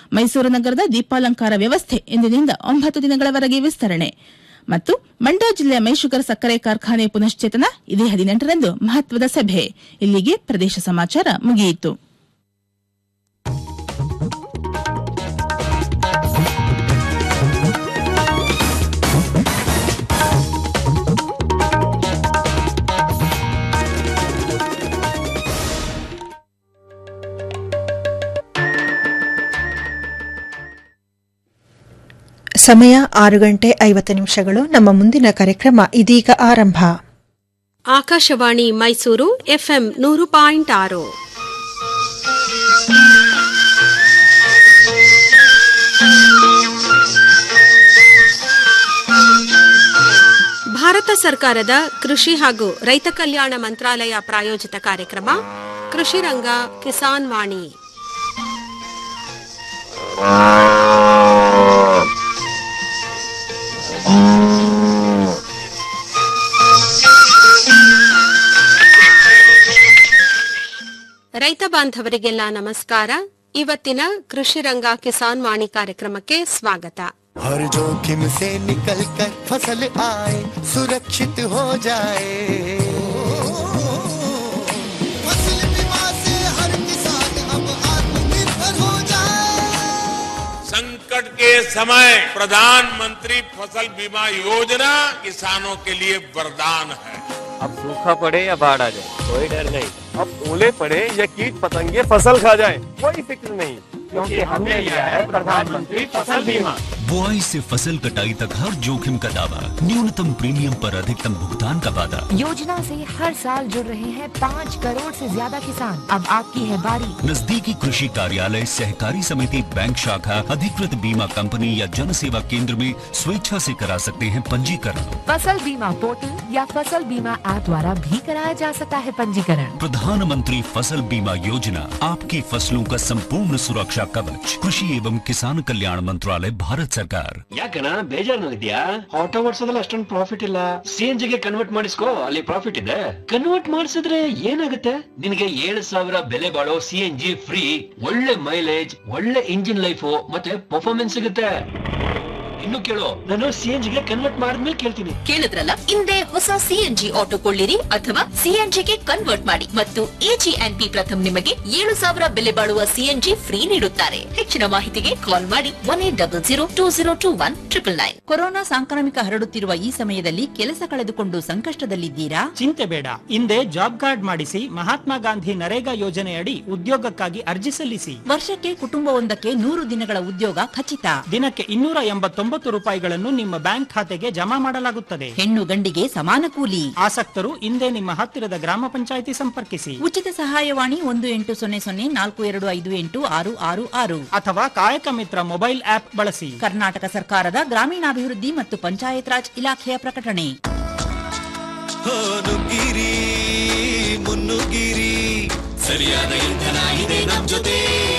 ಮೈಸೂರು ನಗರದ ದೀಪಾಲಂಕಾರ ವ್ಯವಸ್ಥೆ ಇಂದಿನಿಂದ ಒಂಬತ್ತು ದಿನಗಳವರೆಗೆ ವಿಸ್ತರಣೆ ಮತ್ತು ಮಂಡ್ಯ ಜಿಲ್ಲೆಯ ಮೈಶುಗರ್ ಸಕ್ಕರೆ ಕಾರ್ಖಾನೆ ಪುನಶ್ಚೇತನ ಇದೇ ಹದಿನೆಂಟರಂದು ಮಹತ್ವದ ಸಭೆ ಇಲ್ಲಿಗೆ ಪ್ರದೇಶ ಸಮಾಚಾರ ಮುಗಿಯಿತು ಸಮಯ ಆರು ಗಂಟೆ ಐವತ್ತು ನಿಮಿಷಗಳು ನಮ್ಮ ಮುಂದಿನ ಕಾರ್ಯಕ್ರಮ ಇದೀಗ ಆರಂಭ ಆಕಾಶವಾಣಿ ಮೈಸೂರು ಎಫ್ಎಂ ನೂರು ಪಾಯಿಂಟ್ ಆರು ಭಾರತ ಸರ್ಕಾರದ ಕೃಷಿ ಹಾಗೂ ರೈತ ಕಲ್ಯಾಣ ಮಂತ್ರಾಲಯ ಪ್ರಾಯೋಜಿತ ಕಾರ್ಯಕ್ರಮ ಕೃಷಿ ರಂಗ ಕಿಸಾನ್ ವಾಣಿ ರೈತ ಬಾಂಧವರಿಗೆಲ್ಲ ನಮಸ್ಕಾರ ಇವತ್ತಿನ ಕೃಷಿ ರಂಗ ಕಿಸಾನ್ ವಾಣಿ ಕಾರ್ಯಕ್ರಮಕ್ಕೆ ಸ್ವಾಗತ हर जोखिम से निकल कर फसल आए सुरक्षित हो जाए फसल बीमा से हर किसान अब आत्मनिर्भर हो जाए संकट के समय प्रधानमंत्री फसल बीमा योजना किसानों के लिए वरदान है अब सूखा पड़े या बाढ़ आ जाए कोई डर नहीं अब ओले पड़े या कीट पतंगे फसल खा जाए कोई फिक्र नहीं क्योंकि हमने लिया है प्रधानमंत्री फसल बीमा बुआई से फसल कटाई तक हर जोखिम का दावा न्यूनतम प्रीमियम पर अधिकतम भुगतान का वादा योजना से हर साल जुड़ रहे हैं पाँच करोड़ से ज्यादा किसान अब आपकी है बारी नजदीकी कृषि कार्यालय सहकारी समिति बैंक शाखा अधिकृत बीमा कंपनी या जन सेवा केंद्र में स्वेच्छा से करा सकते हैं पंजीकरण फसल बीमा पोर्टल या फसल बीमा ऐप द्वारा भी कराया जा सकता है पंजीकरण प्रधानमंत्री फसल बीमा योजना आपकी फसलों का संपूर्ण सुरक्षा कवच कृषि एवं किसान कल्याण मंत्रालय भारत सरकार ಯಾಕಣ್ಣ ಬೇಜಾರಿನಲ್ಲಿದ್ಯಾ ಆಟೋ ಓಡಿಸೋದ್ರಲ್ಲಿ ಅಷ್ಟೊಂದು ಪ್ರಾಫಿಟ್ ಇಲ್ಲ ಸಿ ಎನ್ ಜಿಗೆ ಕನ್ವರ್ಟ್ ಮಾಡಿಸ್ಕೋ ಅಲ್ಲಿ ಪ್ರಾಫಿಟ್ ಇದೆ ಕನ್ವರ್ಟ್ ಮಾಡಿಸಿದ್ರೆ ಏನಾಗುತ್ತೆ ನಿನಗೆ ಏಳು ಸಾವಿರ ಬೆಲೆ ಬಾಳೋ ಸಿ ಎನ್ ಜಿ ಫ್ರೀ ಒಳ್ಳೆ ಮೈಲೇಜ್ ಒಳ್ಳೆ ಇಂಜಿನ್ ಲೈಫ್ ಮತ್ತೆ ಪರ್ಫಾರ್ಮೆನ್ಸ್ ಸಿಗುತ್ತೆ ಇನ್ನು ಕೇಳು ನಾನು ಸಿ ಎನ್ ಜಿಗೆ ಕನ್ವರ್ಟ್ ಮಾಡಿದ್ಮೇಲೆ ಕೇಳ್ತೀನಿ ಕೇಳಿದ್ರಲ್ಲ ಹಿಂದೆ ಹೊಸ ಸಿಎನ್ಜಿ ಆಟೋ ಕೊಳ್ಳಿರಿ ಅಥವಾ ಸಿಎನ್ಜಿಗೆ ಕನ್ವರ್ಟ್ ಮಾಡಿ ಮತ್ತು ಎಜಿಎನ್ಪಿ ಪ್ರಥಮ್ ನಿಮಗೆ ಏಳು ಸಾವಿರ ಬೆಲೆ ಬಾಳುವ ಸಿಎನ್ಜಿ ಫ್ರೀ ನೀಡುತ್ತಾರೆ ಹೆಚ್ಚಿನ ಮಾಹಿತಿಗೆ ಕಾಲ್ ಮಾಡಿ one eight double zero two zero two one triple nine corona ಸಾಂಕ್ರಾಮಿಕ ಹರಡುತ್ತಿರುವ ಈ ಸಮಯದಲ್ಲಿ ಕೆಲಸ ಕಳೆದುಕೊಂಡು ಸಂಕಷ್ಟದಲ್ಲಿದ್ದೀರಾ ಚಿಂತೆ ಬೇಡ ಹಿಂದೆ ಜಾಬ್ ಕಾರ್ಡ್ ಮಾಡಿಸಿ ಮಹಾತ್ಮ ಗಾಂಧಿ ನರೇಗಾ ಯೋಜನೆಯಡಿ ಉದ್ಯೋಗಕ್ಕಾಗಿ ಅರ್ಜಿ ಸಲ್ಲಿಸಿ ವರ್ಷಕ್ಕೆ ಕುಟುಂಬವೊಂದಕ್ಕೆ ನೂರು ದಿನಗಳ ಉದ್ಯೋಗ ಖಚಿತ ದಿನಕ್ಕೆ ಇನ್ನೂರ ಎಂಬತ್ತೊಂಬತ್ತು ರೂಪಾಯಿಗಳನ್ನು ನಿಮ್ಮ ಬ್ಯಾಂಕ್ ಖಾತೆಗೆ ಜಮಾ ಮಾಡಲಾಗುತ್ತದೆ ಹೆಣ್ಣು ಗಂಡಿಗೆ ಸಮಾನ ಕೂಲಿ ಆಸಕ್ತರು ಹಿಂದೆ ನಿಮ್ಮ ಹತ್ತಿರದ ಗ್ರಾಮ ಪಂಚಾಯಿತಿ ಸಂಪರ್ಕಿಸಿ ಉಚಿತ ಸಹಾಯವಾಣಿ ಒಂದು ಎಂಟು ಸೊನ್ನೆ ಸೊನ್ನೆ ನಾಲ್ಕು ಎರಡು ಐದು ಎಂಟು ಆರು ಆರು ಆರು ಅಥವಾ ಕಾಯಕ ಮಿತ್ರ ಮೊಬೈಲ್ ಆಪ್ ಬಳಸಿ ಕರ್ನಾಟಕ ಸರ್ಕಾರದ ಗ್ರಾಮೀಣಾಭಿವೃದ್ಧಿ ಮತ್ತು ಪಂಚಾಯತ್ ರಾಜ್ ಇಲಾಖೆಯ ಪ್ರಕಟಣೆ ನುಗ್ಗಿರಿ ಮುನ್ನುಗ್ಗಿರಿ ಸರಿಯಾದ ಇಂಧನ ಇದೆ ನಮ್ ಜೊತೆ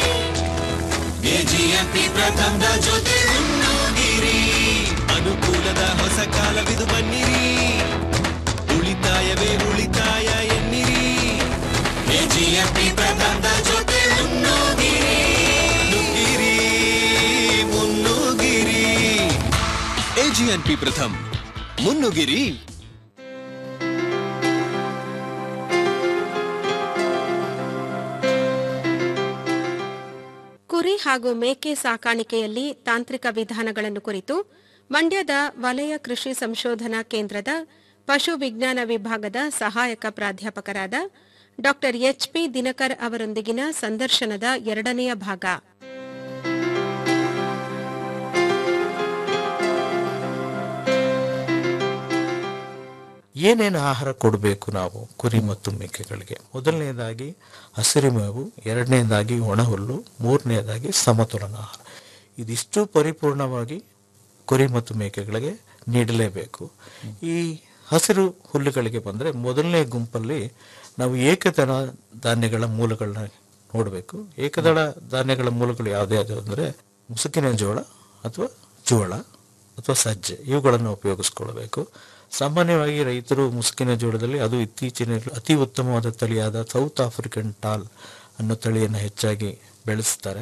ಎಜಿಎಂಪಿ ಪ್ರಥಮದ ಜೊತೆ ಮುನ್ನುಗ್ಗಿರಿ ಅನುಕೂಲದ ಹೊಸ ಕಾಲವಿದು ಬನ್ನಿರಿ ಉಳಿತಾಯವೇ ಉಳಿತಾಯ ಎನ್ನಿರಿ ಎಜಿಎಂಪಿ ಪ್ರಥಮದ ಜೊತೆ ಮುನ್ನುಗ್ಗಿರಿ ನುಗ್ಗಿರಿ ಮುನ್ನುಗ್ಗಿರಿ ಎಜಿಎನ್ಪಿ ಪ್ರಥಮ್ ಮುನ್ನುಗಿರಿ ಕುರಿ ಹಾಗೂ ಮೇಕೆ ಸಾಕಾಣಿಕೆಯಲ್ಲಿ ತಾಂತ್ರಿಕ ವಿಧಾನಗಳನ್ನು ಕುರಿತು ಮಂಡ್ಯದ ವಲಯ ಕೃಷಿ ಸಂಶೋಧನಾ ಕೇಂದ್ರದ ಪಶು ವಿಜ್ಞಾನ ವಿಭಾಗದ ಸಹಾಯಕ ಪ್ರಾಧ್ಯಾಪಕರಾದ ಡಾ ಎಚ್ಪಿ ದಿನಕರ್ ಅವರೊಂದಿಗಿನ ಸಂದರ್ಶನದ ಎರಡನೆಯ ಭಾಗ ಏನೇನು ಆಹಾರ ಕೊಡಬೇಕು ನಾವು ಕುರಿ ಮತ್ತು ಮೇಕೆಗಳಿಗೆ ಮೊದಲನೇದಾಗಿ ಹಸಿರು ಮೇವು ಎರಡನೇದಾಗಿ ಒಣಹುಲ್ಲು ಮೂರನೇದಾಗಿ ಸಮತೋಲನ ಆಹಾರ ಇದಿಷ್ಟು ಪರಿಪೂರ್ಣವಾಗಿ ಕುರಿ ಮತ್ತು ಮೇಕೆಗಳಿಗೆ ನೀಡಲೇಬೇಕು ಈ ಹಸಿರು ಹುಲ್ಲುಗಳಿಗೆ ಬಂದರೆ ಮೊದಲನೇ ಗುಂಪಲ್ಲಿ ನಾವು ಏಕದಳ ಧಾನ್ಯಗಳ ಮೂಲಗಳನ್ನ ನೋಡಬೇಕು ಏಕದಳ ಧಾನ್ಯಗಳ ಮೂಲಗಳು ಯಾವುದೇ ಅದು ಅಂದರೆ ಮುಸುಕಿನ ಜೋಳ ಅಥವಾ ಜೋಳ ಅಥವಾ ಸಜ್ಜೆ ಇವುಗಳನ್ನು ಉಪಯೋಗಿಸ್ಕೊಳ್ಬೇಕು ಸಾಮಾನ್ಯವಾಗಿ ರೈತರು ಮುಸುಕಿನ ಜೋಳದಲ್ಲಿ ಅದು ಇತ್ತೀಚಿನ ಅತಿ ಉತ್ತಮವಾದ ತಳಿಯಾದ ಸೌತ್ ಆಫ್ರಿಕನ್ ಟಾಲ್ ಅನ್ನೋ ತಳಿಯನ್ನು ಹೆಚ್ಚಾಗಿ ಬೆಳೆಸ್ತಾರೆ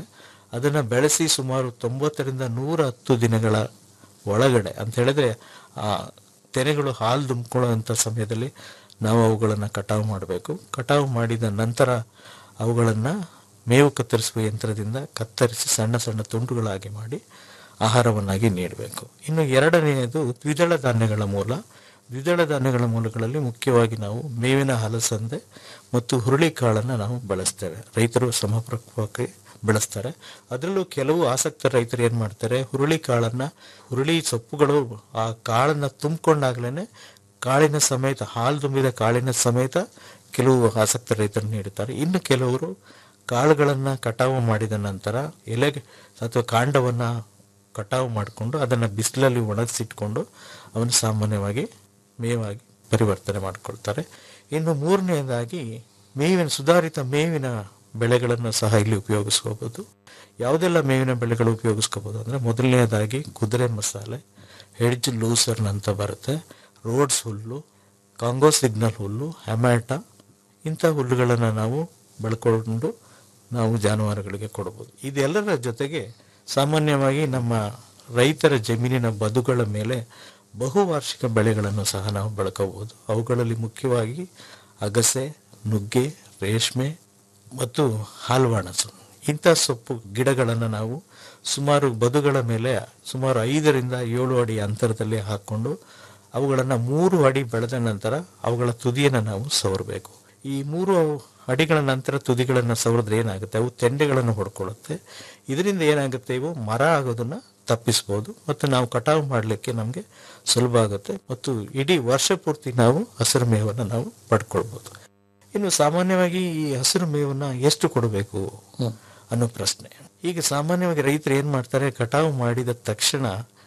ಅದನ್ನು ಬೆಳೆಸಿ ಸುಮಾರು ತೊಂಬತ್ತರಿಂದ ನೂರ ಹತ್ತು ದಿನಗಳ ಒಳಗಡೆ ಅಂತ ಹೇಳಿದ್ರೆ ಆ ತೆನೆಗಳು ಹಾಲು ದುಂಬ್ಕೊಳ್ಳೋಂಥ ಸಮಯದಲ್ಲಿ ನಾವು ಅವುಗಳನ್ನು ಕಟಾವು ಮಾಡಬೇಕು ಕಟಾವು ಮಾಡಿದ ನಂತರ ಅವುಗಳನ್ನು ಮೇವು ಕತ್ತರಿಸುವ ಯಂತ್ರದಿಂದ ಕತ್ತರಿಸಿ ಸಣ್ಣ ಸಣ್ಣ ತುಂಡುಗಳಾಗಿ ಮಾಡಿ ಆಹಾರವನ್ನಾಗಿ ನೀಡಬೇಕು ಇನ್ನು ಎರಡನೆಯದು ದ್ವಿದಳ ಧಾನ್ಯಗಳ ಮೂಲ ದ್ವಿದಳ ಧಾನ್ಯಗಳ ಮೂಲಗಳಲ್ಲಿ ಮುಖ್ಯವಾಗಿ ನಾವು ಮೇವಿನ ಹಲಸಂದೆ ಮತ್ತು ಹುರುಳಿಕಾಳನ್ನು ನಾವು ಬಳಸ್ತೇವೆ ರೈತರು ಸಮರ್ಪಕವಾಗಿ ಬೆಳೆಸ್ತಾರೆ ಅದರಲ್ಲೂ ಕೆಲವು ಆಸಕ್ತ ರೈತರು ಏನು ಮಾಡ್ತಾರೆ ಹುರುಳಿ ಕಾಳನ್ನು ಹುರುಳಿ ಸೊಪ್ಪುಗಳು ಆ ಕಾಳನ್ನು ತುಂಬಿಕೊಂಡಾಗ್ಲೇ ಕಾಳಿನ ಸಮೇತ ಹಾಲು ತುಂಬಿದ ಕಾಳಿನ ಸಮೇತ ಕೆಲವು ಆಸಕ್ತ ರೈತರು ನೀಡುತ್ತಾರೆ ಇನ್ನು ಕೆಲವರು ಕಾಳುಗಳನ್ನು ಕಟಾವು ಮಾಡಿದ ನಂತರ ಎಲೆಗೆ ಅಥವಾ ಕಾಂಡವನ್ನು ಕಟಾವು ಮಾಡಿಕೊಂಡು ಅದನ್ನು ಬಿಸಿಲಲ್ಲಿ ಒಣಗಿಸಿಟ್ಕೊಂಡು ಅವನು ಸಾಮಾನ್ಯವಾಗಿ ಮೇವಾಗಿ ಪರಿವರ್ತನೆ ಮಾಡಿಕೊಳ್ತಾರೆ ಇನ್ನು ಮೂರನೆಯದಾಗಿ ಮೇವಿನ ಸುಧಾರಿತ ಮೇವಿನ ಬೆಳೆಗಳನ್ನು ಸಹ ಇಲ್ಲಿ ಉಪಯೋಗಿಸ್ಕೋಬೋದು ಯಾವುದೆಲ್ಲ ಮೇವಿನ ಬೆಳೆಗಳು ಉಪಯೋಗಿಸ್ಕೋಬೋದು ಅಂದರೆ ಮೊದಲನೆಯದಾಗಿ ಕುದುರೆ ಮಸಾಲೆ ಹೆಡ್ಜ್ ಲೂಸರ್ನ್ ಅಂತ ಬರುತ್ತೆ ರೋಡ್ಸ್ ಹುಲ್ಲು ಕಾಂಗೋ ಸಿಗ್ನಲ್ ಹುಲ್ಲು ಹೆಮ್ಯಾಟ ಇಂಥ ಹುಲ್ಲುಗಳನ್ನು ನಾವು ಬೆಳ್ಕೊಂಡು ನಾವು ಜಾನುವಾರುಗಳಿಗೆ ಕೊಡ್ಬೋದು ಇದೆಲ್ಲರ ಜೊತೆಗೆ ಸಾಮಾನ್ಯವಾಗಿ ನಮ್ಮ ರೈತರ ಜಮೀನಿನ ಬದುಗಳ ಮೇಲೆ ಬಹುವಾರ್ಷಿಕ ಬೆಳೆಗಳನ್ನು ಸಹ ನಾವು ಬೆಳ್ಕೋಬಹುದು ಅವುಗಳಲ್ಲಿ ಮುಖ್ಯವಾಗಿ ಅಗಸೆ ನುಗ್ಗೆ ರೇಷ್ಮೆ ಮತ್ತು ಹಾಲ್ವಾಣಸು ಇಂಥ ಸೊಪ್ಪು ಗಿಡಗಳನ್ನು ನಾವು ಸುಮಾರು ಬದುಗಳ ಮೇಲೆ ಸುಮಾರು ಐದರಿಂದ ಏಳು ಅಡಿ ಅಂತರದಲ್ಲಿ ಹಾಕ್ಕೊಂಡು ಅವುಗಳನ್ನು ಮೂರು ಅಡಿ ಬೆಳೆದ ನಂತರ ಅವುಗಳ ತುದಿಯನ್ನು ನಾವು ಸವರಬೇಕು ಈ ಮೂರು ಅಡಿಗಳ ನಂತರ ತುದಿಗಳನ್ನು ಸವರಿದ್ರೆ ಏನಾಗುತ್ತೆ ಅವು ತೆಂಡೆಗಳನ್ನು ಹೊಡ್ಕೊಳ್ಳುತ್ತೆ ಇದರಿಂದ ಏನಾಗುತ್ತೆ ಇವು ಮರ ಆಗೋದನ್ನ ತಪ್ಪಿಸ್ಬೋದು ಮತ್ತು ನಾವು ಕಟಾವು ಮಾಡಲಿಕ್ಕೆ ನಮಗೆ ಸುಲಭ ಆಗುತ್ತೆ ಮತ್ತು ಇಡೀ ವರ್ಷ ಪೂರ್ತಿ ನಾವು ಹಸಿರು ಮೇವನ್ನು ನಾವು ಪಡ್ಕೊಳ್ಬೋದು ಇನ್ನು ಸಾಮಾನ್ಯವಾಗಿ ಈ ಹಸಿರು ಮೇವನ್ನ ಎಷ್ಟು ಕೊಡಬೇಕು ಅನ್ನೋ ಪ್ರಶ್ನೆ ಈಗ ಸಾಮಾನ್ಯವಾಗಿ ರೈತರು ಏನು ಮಾಡ್ತಾರೆ ಕಟಾವು ಮಾಡಿದ ತಕ್ಷಣ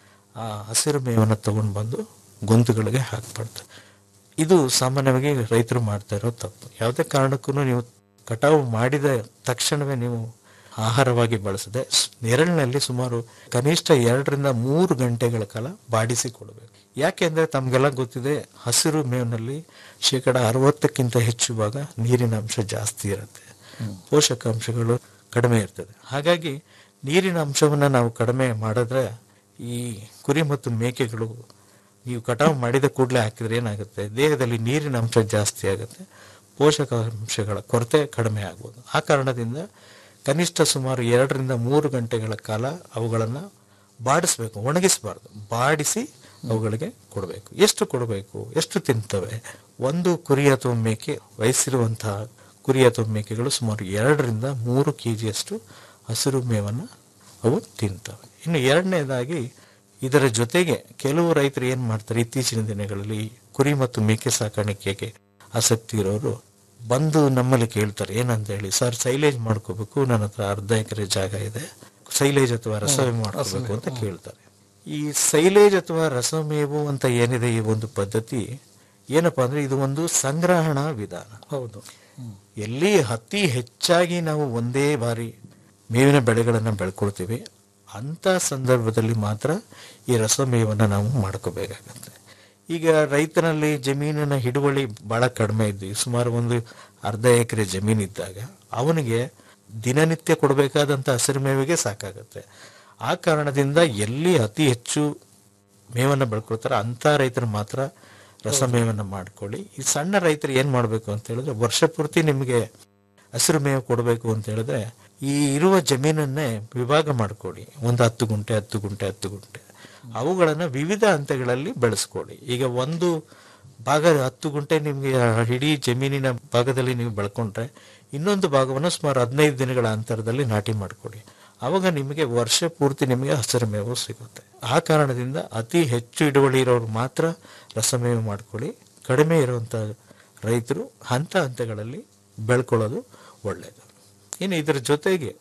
ಆ ಹಸಿರು ಮೇವನ್ನು ತಗೊಂಡು ಬಂದು ಗೊಂತುಗಳಿಗೆ ಹಾಕ್ಬಿಡ್ತಾರೆ ಇದು ಸಾಮಾನ್ಯವಾಗಿ ರೈತರು ಮಾಡ್ತಾ ಇರೋ ತಪ್ಪು ಯಾವುದೇ ಕಾರಣಕ್ಕೂ ನೀವು ಕಟಾವು ಮಾಡಿದ ತಕ್ಷಣವೇ ನೀವು ಆಹಾರವಾಗಿ ಬಳಸದೆ ಸ್- ನೆರಳಿನಲ್ಲಿ ಸುಮಾರು ಕನಿಷ್ಠ ಎರಡರಿಂದ ಮೂರು ಗಂಟೆಗಳ ಕಾಲ ಬಾಡಿಸಿ ಕೊಡಬೇಕು ಯಾಕೆಂದ್ರೆ ತಮಗೆಲ್ಲ ಗೊತ್ತಿದೆ ಹಸಿರು ಮೇವಿನಲ್ಲಿ ಶೇಕಡ ಅರವತ್ತಕ್ಕಿಂತ ಹೆಚ್ಚು ಭಾಗ ನೀರಿನ ಅಂಶ ಜಾಸ್ತಿ ಇರುತ್ತೆ ಪೋಷಕಾಂಶಗಳು ಕಡಿಮೆ ಇರ್ತದೆ ಹಾಗಾಗಿ ನೀರಿನ ಅಂಶವನ್ನು ನಾವು ಕಡಿಮೆ ಮಾಡಿದ್ರೆ ಈ ಕುರಿ ಮತ್ತು ಮೇಕೆಗಳು ನೀವು ಕಟಾವು ಮಾಡಿದ ಕೂಡಲೇ ಹಾಕಿದ್ರೆ ಏನಾಗುತ್ತೆ ದೇಹದಲ್ಲಿ ನೀರಿನ ಅಂಶ ಜಾಸ್ತಿ ಆಗುತ್ತೆ ಪೋಷಕಾಂಶಗಳ ಕೊರತೆ ಕಡಿಮೆ ಆಗ್ಬೋದು ಆ ಕಾರಣದಿಂದ ಕನಿಷ್ಠ ಸುಮಾರು ಎರಡರಿಂದ ಮೂರು ಗಂಟೆಗಳ ಕಾಲ ಅವುಗಳನ್ನು ಬಾಡಿಸ್ಬೇಕು ಒಣಗಿಸಬಾರ್ದು ಬಾಡಿಸಿ ಅವುಗಳಿಗೆ ಕೊಡಬೇಕು ಎಷ್ಟು ಕೊಡಬೇಕು ಎಷ್ಟು ತಿಂತವೆ ಒಂದು ಕುರಿ ಅಥವಾ ಮೇಕೆ ವಯಸ್ಸಿರುವಂತಹ ಕುರಿ ಅಥವಾ ಮೇಕೆಗಳು ಸುಮಾರು ಎರಡರಿಂದ ಮೂರು ಕೆ ಜಿಯಷ್ಟು ಹಸಿರು ಮೇವನ್ನು ಅವು ತಿಂತವೆ ಇನ್ನು ಎರಡನೇದಾಗಿ ಇದರ ಜೊತೆಗೆ ಕೆಲವು ರೈತರು ಏನು ಮಾಡ್ತಾರೆ ಇತ್ತೀಚಿನ ದಿನಗಳಲ್ಲಿ ಕುರಿ ಮತ್ತು ಮೇಕೆ ಸಾಕಾಣಿಕೆಗೆ ಆಸಕ್ತಿ ಇರೋರು ಬಂದು ನಮ್ಮಲ್ಲಿ ಕೇಳ್ತಾರೆ ಏನಂತ ಹೇಳಿ ಸರ್ ಸೈಲೇಜ್ ಮಾಡ್ಕೋಬೇಕು ನನ್ನ ಹತ್ರ ಅರ್ಧ ಎಕರೆ ಜಾಗ ಇದೆ ಸೈಲೇಜ್ ಅಥವಾ ರಸವೇ ಮಾಡ್ಕೋಬೇಕು ಅಂತ ಕೇಳ್ತಾರೆ ಈ ಸೈಲೇಜ್ ಅಥವಾ ರಸಮೇವು ಅಂತ ಏನಿದೆ ಈ ಒಂದು ಪದ್ಧತಿ ಏನಪ್ಪಾ ಅಂದ್ರೆ ಇದು ಒಂದು ಸಂಗ್ರಹಣಾ ವಿಧಾನ ಹೌದು ಎಲ್ಲಿ ಅತಿ ಹೆಚ್ಚಾಗಿ ನಾವು ಒಂದೇ ಬಾರಿ ಮೇವಿನ ಬೆಳೆಗಳನ್ನು ಬೆಳ್ಕೊಳ್ತೀವಿ ಅಂತ ಸಂದರ್ಭದಲ್ಲಿ ಮಾತ್ರ ಈ ರಸಮೇವನ್ನು ನಾವು ಮಾಡ್ಕೋಬೇಕಾಗತ್ತೆ ಈಗ ರೈತನಲ್ಲಿ ಜಮೀನಿನ ಹಿಡುವಳಿ ಬಹಳ ಕಡಿಮೆ ಇದ್ದು ಸುಮಾರು ಒಂದು ಅರ್ಧ ಎಕರೆ ಜಮೀನು ಇದ್ದಾಗ ಅವನಿಗೆ ದಿನನಿತ್ಯ ಕೊಡಬೇಕಾದಂಥ ಹಸಿರು ಮೇವಿಗೆ ಸಾಕಾಗುತ್ತೆ ಆ ಕಾರಣದಿಂದ ಎಲ್ಲಿ ಅತಿ ಹೆಚ್ಚು ಮೇವನ್ನು ಬೆಳ್ಕೊಳ್ತಾರೋ ಅಂಥ ರೈತರು ಮಾತ್ರ ರಸಮೇವನ್ನು ಮಾಡ್ಕೊಳ್ಳಿ ಈ ಸಣ್ಣ ರೈತರು ಏನು ಮಾಡಬೇಕು ಅಂತ ಹೇಳಿದ್ರೆ ವರ್ಷ ಪೂರ್ತಿ ನಿಮಗೆ ಹಸಿರು ಮೇವು ಕೊಡಬೇಕು ಅಂತ ಹೇಳಿದ್ರೆ ಈ ಇರುವ ಜಮೀನನ್ನೇ ವಿಭಾಗ ಮಾಡಿಕೊಡಿ ಒಂದು ಹತ್ತು ಗುಂಟೆ ಹತ್ತು ಗುಂಟೆ ಹತ್ತು ಗುಂಟೆ ಅವುಗಳನ್ನು ವಿವಿಧ ಹಂತಗಳಲ್ಲಿ ಬೆಳೆಸ್ಕೊಳ್ಳಿ ಈಗ ಒಂದು ಭಾಗ ಹತ್ತು ಗುಂಟೆ ನಿಮಗೆ ಇಡೀ ಜಮೀನಿನ ಭಾಗದಲ್ಲಿ ನೀವು ಬೆಳ್ಕೊಂಡ್ರೆ ಇನ್ನೊಂದು ಭಾಗವನ್ನು ಸುಮಾರು ಹದಿನೈದು ದಿನಗಳ ಅಂತರದಲ್ಲಿ ನಾಟಿ ಮಾಡಿಕೊಡಿ ಆವಾಗ ನಿಮಗೆ ವರ್ಷ ಪೂರ್ತಿ ನಿಮಗೆ ಹಸಿರು ಮೇವು ಸಿಗುತ್ತೆ ಆ ಕಾರಣದಿಂದ ಅತಿ ಹೆಚ್ಚು ಹಿಡುವಳಿ ಇರೋರು ಮಾತ್ರ ರಸಮೇವು ಮಾಡ್ಕೊಳ್ಳಿ ಕಡಿಮೆ ಇರುವಂಥ ರೈತರು ಹಂತ ಹಂತಗಳಲ್ಲಿ ಬೆಳ್ಕೊಳ್ಳೋದು ಒಳ್ಳೆಯದು ಇನ್ನು ಇದರ ಜೊತೆಗೆ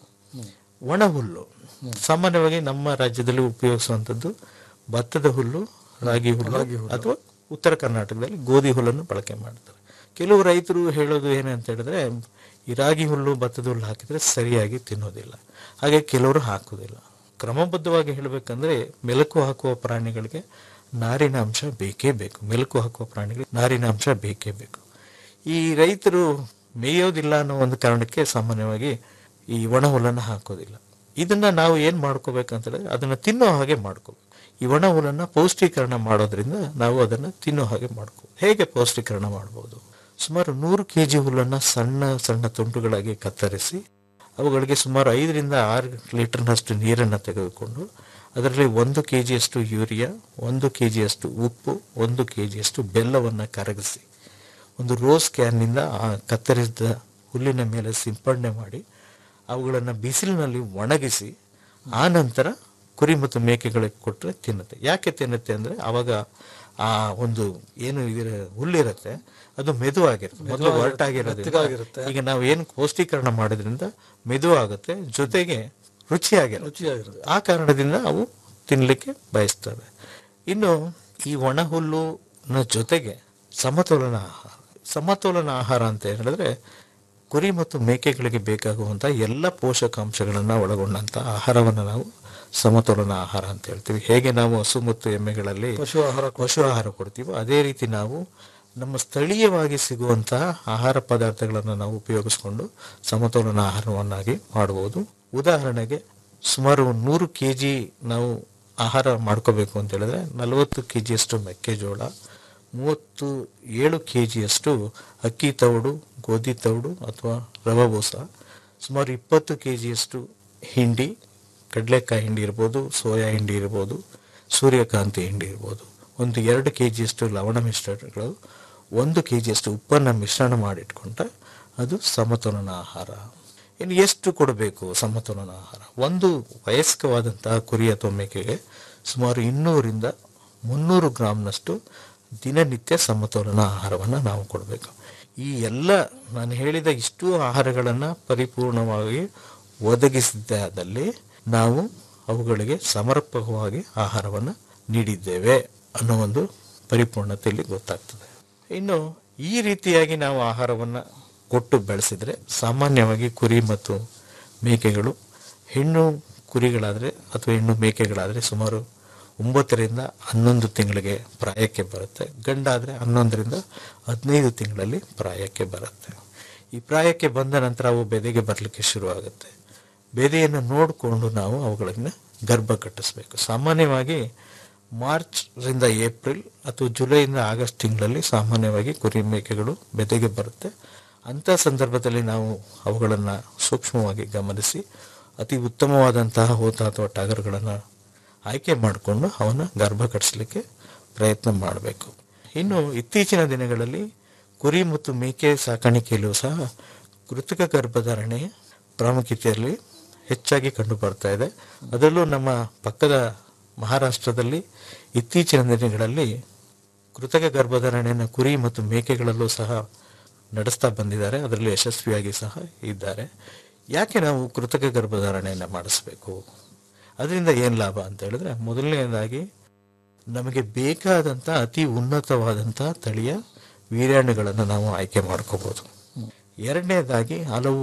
ಒಣ ಹುಲ್ಲು ಸಾಮಾನ್ಯವಾಗಿ ನಮ್ಮ ರಾಜ್ಯದಲ್ಲಿ ಉಪಯೋಗಿಸುವಂಥದ್ದು ಭತ್ತದ ಹುಲ್ಲು ರಾಗಿ ಹುಲ್ಲು ಅಥವಾ ಉತ್ತರ ಕರ್ನಾಟಕದಲ್ಲಿ ಗೋಧಿ ಹುಲ್ಲನ್ನು ಬಳಕೆ ಮಾಡ್ತಾರೆ ಕೆಲವು ರೈತರು ಹೇಳೋದು ಏನಂತ ಹೇಳಿದ್ರೆ ಈ ರಾಗಿ ಹುಲ್ಲು ಭತ್ತದ ಹುಲ್ಲು ಹಾಕಿದ್ರೆ ಸರಿಯಾಗಿ ತಿನ್ನೋದಿಲ್ಲ ಹಾಗೆ ಕೆಲವರು ಹಾಕೋದಿಲ್ಲ ಕ್ರಮಬದ್ಧವಾಗಿ ಹೇಳಬೇಕಂದ್ರೆ ಮೆಲುಕು ಹಾಕುವ ಪ್ರಾಣಿಗಳಿಗೆ ನಾರಿನ ಅಂಶ ಬೇಕೇ ಬೇಕು ಮೆಲುಕು ಹಾಕುವ ಪ್ರಾಣಿಗಳಿಗೆ ನಾರಿನ ಅಂಶ ಬೇಕೇ ಬೇಕು ಈ ರೈತರು ಮೇಯೋದಿಲ್ಲ ಅನ್ನೋ ಒಂದು ಕಾರಣಕ್ಕೆ ಸಾಮಾನ್ಯವಾಗಿ ಈ ಒಣ ಹುಲ್ಲನ್ನು ಹಾಕೋದಿಲ್ಲ ಇದನ್ನ ನಾವು ಏನ್ ಮಾಡ್ಕೋಬೇಕಂತ ಹೇಳಿದ್ರೆ ಅದನ್ನ ತಿನ್ನೋ ಹಾಗೆ ಮಾಡ್ಕೋಬೇಕು ಈ ಒಣ ಹುಲ್ಲನ್ನ ಪೌಷ್ಟೀಕರಣ ಮಾಡೋದ್ರಿಂದ ನಾವು ಅದನ್ನ ತಿನ್ನೋ ಹಾಗೆ ಮಾಡ್ಕೋ ಹೇಗೆ ಪೌಷ್ಟೀಕರಣ ಮಾಡ್ಬೋದು ಸುಮಾರು ನೂರು ಕೆ ಜಿ ಹುಲ್ಲನ್ನ ಸಣ್ಣ ಸಣ್ಣ ತುಂಡುಗಳಾಗಿ ಕತ್ತರಿಸಿ ಅವುಗಳಿಗೆ ಸುಮಾರು ಐದರಿಂದ ಆರು ಲೀಟರ್ನಷ್ಟು ನೀರನ್ನು ತೆಗೆದುಕೊಂಡು ಅದರಲ್ಲಿ ಒಂದು ಕೆ ಜಿಯಷ್ಟು ಯೂರಿಯಾ ಒಂದು ಕೆ ಜಿಯಷ್ಟು ಉಪ್ಪು ಒಂದು ಕೆ ಜಿಯಷ್ಟು ಬೆಲ್ಲವನ್ನು ಕರಗಿಸಿ ಒಂದು ರೋಸ್ ಕ್ಯಾನ್ನಿಂದ ಆ ಕತ್ತರಿಸಿದ ಹುಲ್ಲಿನ ಮೇಲೆ ಸಿಂಪಡಣೆ ಮಾಡಿ ಅವುಗಳನ್ನು ಬಿಸಿಲಿನಲ್ಲಿ ಒಣಗಿಸಿ ಆ ನಂತರ ಕುರಿ ಮತ್ತು ಮೇಕೆಗಳಿಗೆ ಕೊಟ್ಟರೆ ತಿನ್ನುತ್ತೆ ಯಾಕೆ ತಿನ್ನುತ್ತೆ ಅಂದರೆ ಅವಾಗ ಆ ಒಂದು ಏನು ಇದರ ಹುಲ್ಲಿರುತ್ತೆ ಅದು ಮೆದುವಾಗಿರುತ್ತೆ ಮೊದಲು ಮೆದುವಾಗಿರುತ್ತೆ, ಒರಟಾಗಿರೋದ್ರಿಂದ ಮೆತ್ತಗಾಗಿರುತ್ತೆ. ಈಗ ನಾವು ಏನು ಪೌಷ್ಟೀಕರಣ ಮಾಡೋದ್ರಿಂದ ಮೆದು ಆಗುತ್ತೆ ಜೊತೆಗೆ ರುಚಿಯಾಗಿರುತ್ತೆ ರುಚಿಯಾಗಿರುತ್ತೆ ಆ ಕಾರಣದಿಂದ ಅವು ತಿನ್ನಲಿಕ್ಕೆ ಬಯಸ್ತವೆ ಇನ್ನು ಈ ಒಣ ಹುಲ್ಲುನ ಜೊತೆಗೆ ಸಮತೋಲನ ಆಹಾರ ಸಮತೋಲನ ಆಹಾರ ಅಂತ ಹೇಳಿದ್ರೆ ಕುರಿ ಮತ್ತು ಮೇಕೆಗಳಿಗೆ ಬೇಕಾಗುವಂಥ ಎಲ್ಲ ಪೋಷಕಾಂಶಗಳನ್ನು ಒಳಗೊಂಡಂಥ ಆಹಾರವನ್ನು ನಾವು ಸಮತೋಲನ ಆಹಾರ ಅಂತ ಹೇಳ್ತೀವಿ ಹೇಗೆ ನಾವು ಹಸು ಮತ್ತು ಎಮ್ಮೆಗಳಲ್ಲಿ ಪಶು ಆಹಾರ ಪಶು ಆಹಾರ ಕೊಡ್ತೀವೋ ಅದೇ ರೀತಿ ನಾವು ನಮ್ಮ ಸ್ಥಳೀಯವಾಗಿ ಸಿಗುವಂತಹ ಆಹಾರ ಪದಾರ್ಥಗಳನ್ನು ನಾವು ಉಪಯೋಗಿಸ್ಕೊಂಡು ಸಮತೋಲನ ಆಹಾರವನ್ನಾಗಿ ಮಾಡಬಹುದು ಉದಾಹರಣೆಗೆ ಸುಮಾರು ನೂರು ಕೆ ಜಿ ನಾವು ಆಹಾರ ಮಾಡ್ಕೋಬೇಕು ಅಂತ ಹೇಳಿದ್ರೆ ನಲವತ್ತು ಕೆ ಜಿಯಷ್ಟು ಮೆಕ್ಕೆಜೋಳ ಮೂವತ್ತು ಏಳು ಕೆ ಜಿಯಷ್ಟು ಅಕ್ಕಿ ತೌಡು ಗೋಧಿ ತೌಡು ಅಥವಾ ರವೆ ಬೂಸ ಸುಮಾರು ಇಪ್ಪತ್ತು ಕೆ ಜಿಯಷ್ಟು ಹಿಂಡಿ ಕಡಲೆಕಾಯಿ ಹಿಂಡಿ ಇರ್ಬೋದು ಸೋಯಾ ಹಿಂಡಿ ಇರ್ಬೋದು ಸೂರ್ಯಕಾಂತಿ ಹಿಂಡಿ ಇರ್ಬೋದು ಒಂದು ಎರಡು ಕೆ ಜಿಯಷ್ಟು ಲವಣ ಮಿಶ್ರಣಗಳು ಒಂದು ಕೆ ಜಿಯಷ್ಟು ಉಪ್ಪನ್ನು ಮಿಶ್ರಣ ಮಾಡಿಟ್ಕೊಂಡ್ರೆ ಅದು ಸಮತೋಲನ ಆಹಾರ ಇನ್ನು ಎಷ್ಟು ಕೊಡಬೇಕು ಸಮತೋಲನ ಆಹಾರ ಒಂದು ವಯಸ್ಕವಾದಂತಹ ಕುರಿ ಅಥವಾ ಮೇಕೆಗೆ ಸುಮಾರು ಇನ್ನೂರಿಂದ ಮುನ್ನೂರು ಗ್ರಾಮ್ನಷ್ಟು ದಿನನಿತ್ಯ ಸಮತೋಲನ ಆಹಾರವನ್ನು ನಾವು ಕೊಡಬೇಕು ಈ ಎಲ್ಲ ನಾನು ಹೇಳಿದ ಇಷ್ಟು ಆಹಾರಗಳನ್ನು ಪರಿಪೂರ್ಣವಾಗಿ ಒದಗಿಸಿದ್ದಾದಲ್ಲಿ ನಾವು ಅವುಗಳಿಗೆ ಸಮರ್ಪಕವಾಗಿ ಆಹಾರವನ್ನು ನೀಡಿದ್ದೇವೆ ಅನ್ನೋ ಒಂದು ಪರಿಪೂರ್ಣತೆಯಲ್ಲಿ ಗೊತ್ತಾಗ್ತದೆ ಇನ್ನು ಈ ರೀತಿಯಾಗಿ ನಾವು ಆಹಾರವನ್ನು ಕೊಟ್ಟು ಬೆಳೆಸಿದ್ರೆ ಸಾಮಾನ್ಯವಾಗಿ ಕುರಿ ಮತ್ತು ಮೇಕೆಗಳು ಹೆಣ್ಣು ಕುರಿಗಳಾದರೆ ಅಥವಾ ಹೆಣ್ಣು ಮೇಕೆಗಳಾದರೆ ಸುಮಾರು ಒಂಬತ್ತರಿಂದ ಹನ್ನೊಂದು ತಿಂಗಳಿಗೆ ಪ್ರಾಯಕ್ಕೆ ಬರುತ್ತೆ ಗಂಡಾದರೆ ಹನ್ನೊಂದರಿಂದ ಹದಿನೈದು ತಿಂಗಳಲ್ಲಿ ಪ್ರಾಯಕ್ಕೆ ಬರುತ್ತೆ ಈ ಪ್ರಾಯಕ್ಕೆ ಬಂದ ನಂತರ ಅವು ಬೆದೆಗೆ ಬರಲಿಕ್ಕೆ ಶುರುವಾಗುತ್ತೆ ಬೆದೆಯನ್ನು ನೋಡಿಕೊಂಡು ನಾವು ಅವುಗಳನ್ನು ಗರ್ಭ ಕಟ್ಟಿಸ್ಬೇಕು ಸಾಮಾನ್ಯವಾಗಿ ಮಾರ್ಚ್ರಿಂದ ಏಪ್ರಿಲ್ ಅಥವಾ ಜುಲೈಯಿಂದ ಆಗಸ್ಟ್ ತಿಂಗಳಲ್ಲಿ ಸಾಮಾನ್ಯವಾಗಿ ಕುರಿ ಮೇಕೆಗಳು ಬೆದೆಗೆ ಬರುತ್ತೆ ಅಂಥ ಸಂದರ್ಭದಲ್ಲಿ ನಾವು ಅವುಗಳನ್ನು ಸೂಕ್ಷ್ಮವಾಗಿ ಗಮನಿಸಿ ಅತಿ ಉತ್ತಮವಾದಂತಹ ಹೋತ ಅಥವಾ ಟಗರುಗಳನ್ನು ಆಯ್ಕೆ ಮಾಡಿಕೊಂಡು ಅವನ್ನ ಗರ್ಭ ಕಟ್ಟಿಸ್ಲಿಕ್ಕೆ ಪ್ರಯತ್ನ ಮಾಡಬೇಕು ಇನ್ನು ಇತ್ತೀಚಿನ ದಿನಗಳಲ್ಲಿ ಕುರಿ ಮತ್ತು ಮೇಕೆ ಸಾಕಾಣಿಕೆಯಲ್ಲೂ ಸಹ ಕೃತಕ ಗರ್ಭಧಾರಣೆಯ ಪ್ರಾಮುಖ್ಯತೆಯಲ್ಲಿ ಹೆಚ್ಚಾಗಿ ಕಂಡು ಬರ್ತಾ ಇದೆ ಅದರಲ್ಲೂ ನಮ್ಮ ಪಕ್ಕದ ಮಹಾರಾಷ್ಟ್ರದಲ್ಲಿ ಇತ್ತೀಚಿನ ದಿನಗಳಲ್ಲಿ ಕೃತಕ ಗರ್ಭಧಾರಣೆಯನ್ನು ಕುರಿ ಮತ್ತು ಮೇಕೆಗಳಲ್ಲೂ ಸಹ ನಡೆಸ್ತಾ ಬಂದಿದ್ದಾರೆ ಅದರಲ್ಲಿ ಯಶಸ್ವಿಯಾಗಿ ಸಹ ಇದ್ದಾರೆ ಯಾಕೆ ನಾವು ಕೃತಕ ಗರ್ಭಧಾರಣೆಯನ್ನು ಮಾಡಿಸ್ಬೇಕು ಅದರಿಂದ ಏನು ಲಾಭ ಅಂತ ಹೇಳಿದ್ರೆ ಮೊದಲನೇದಾಗಿ ನಮಗೆ ಬೇಕಾದಂಥ ಅತಿ ಉನ್ನತವಾದಂಥ ತಳಿಯ ವೀರ್ಯಾಣುಗಳನ್ನು ನಾವು ಆಯ್ಕೆ ಮಾಡ್ಕೋಬೋದು ಎರಡನೇದಾಗಿ ಹಲವು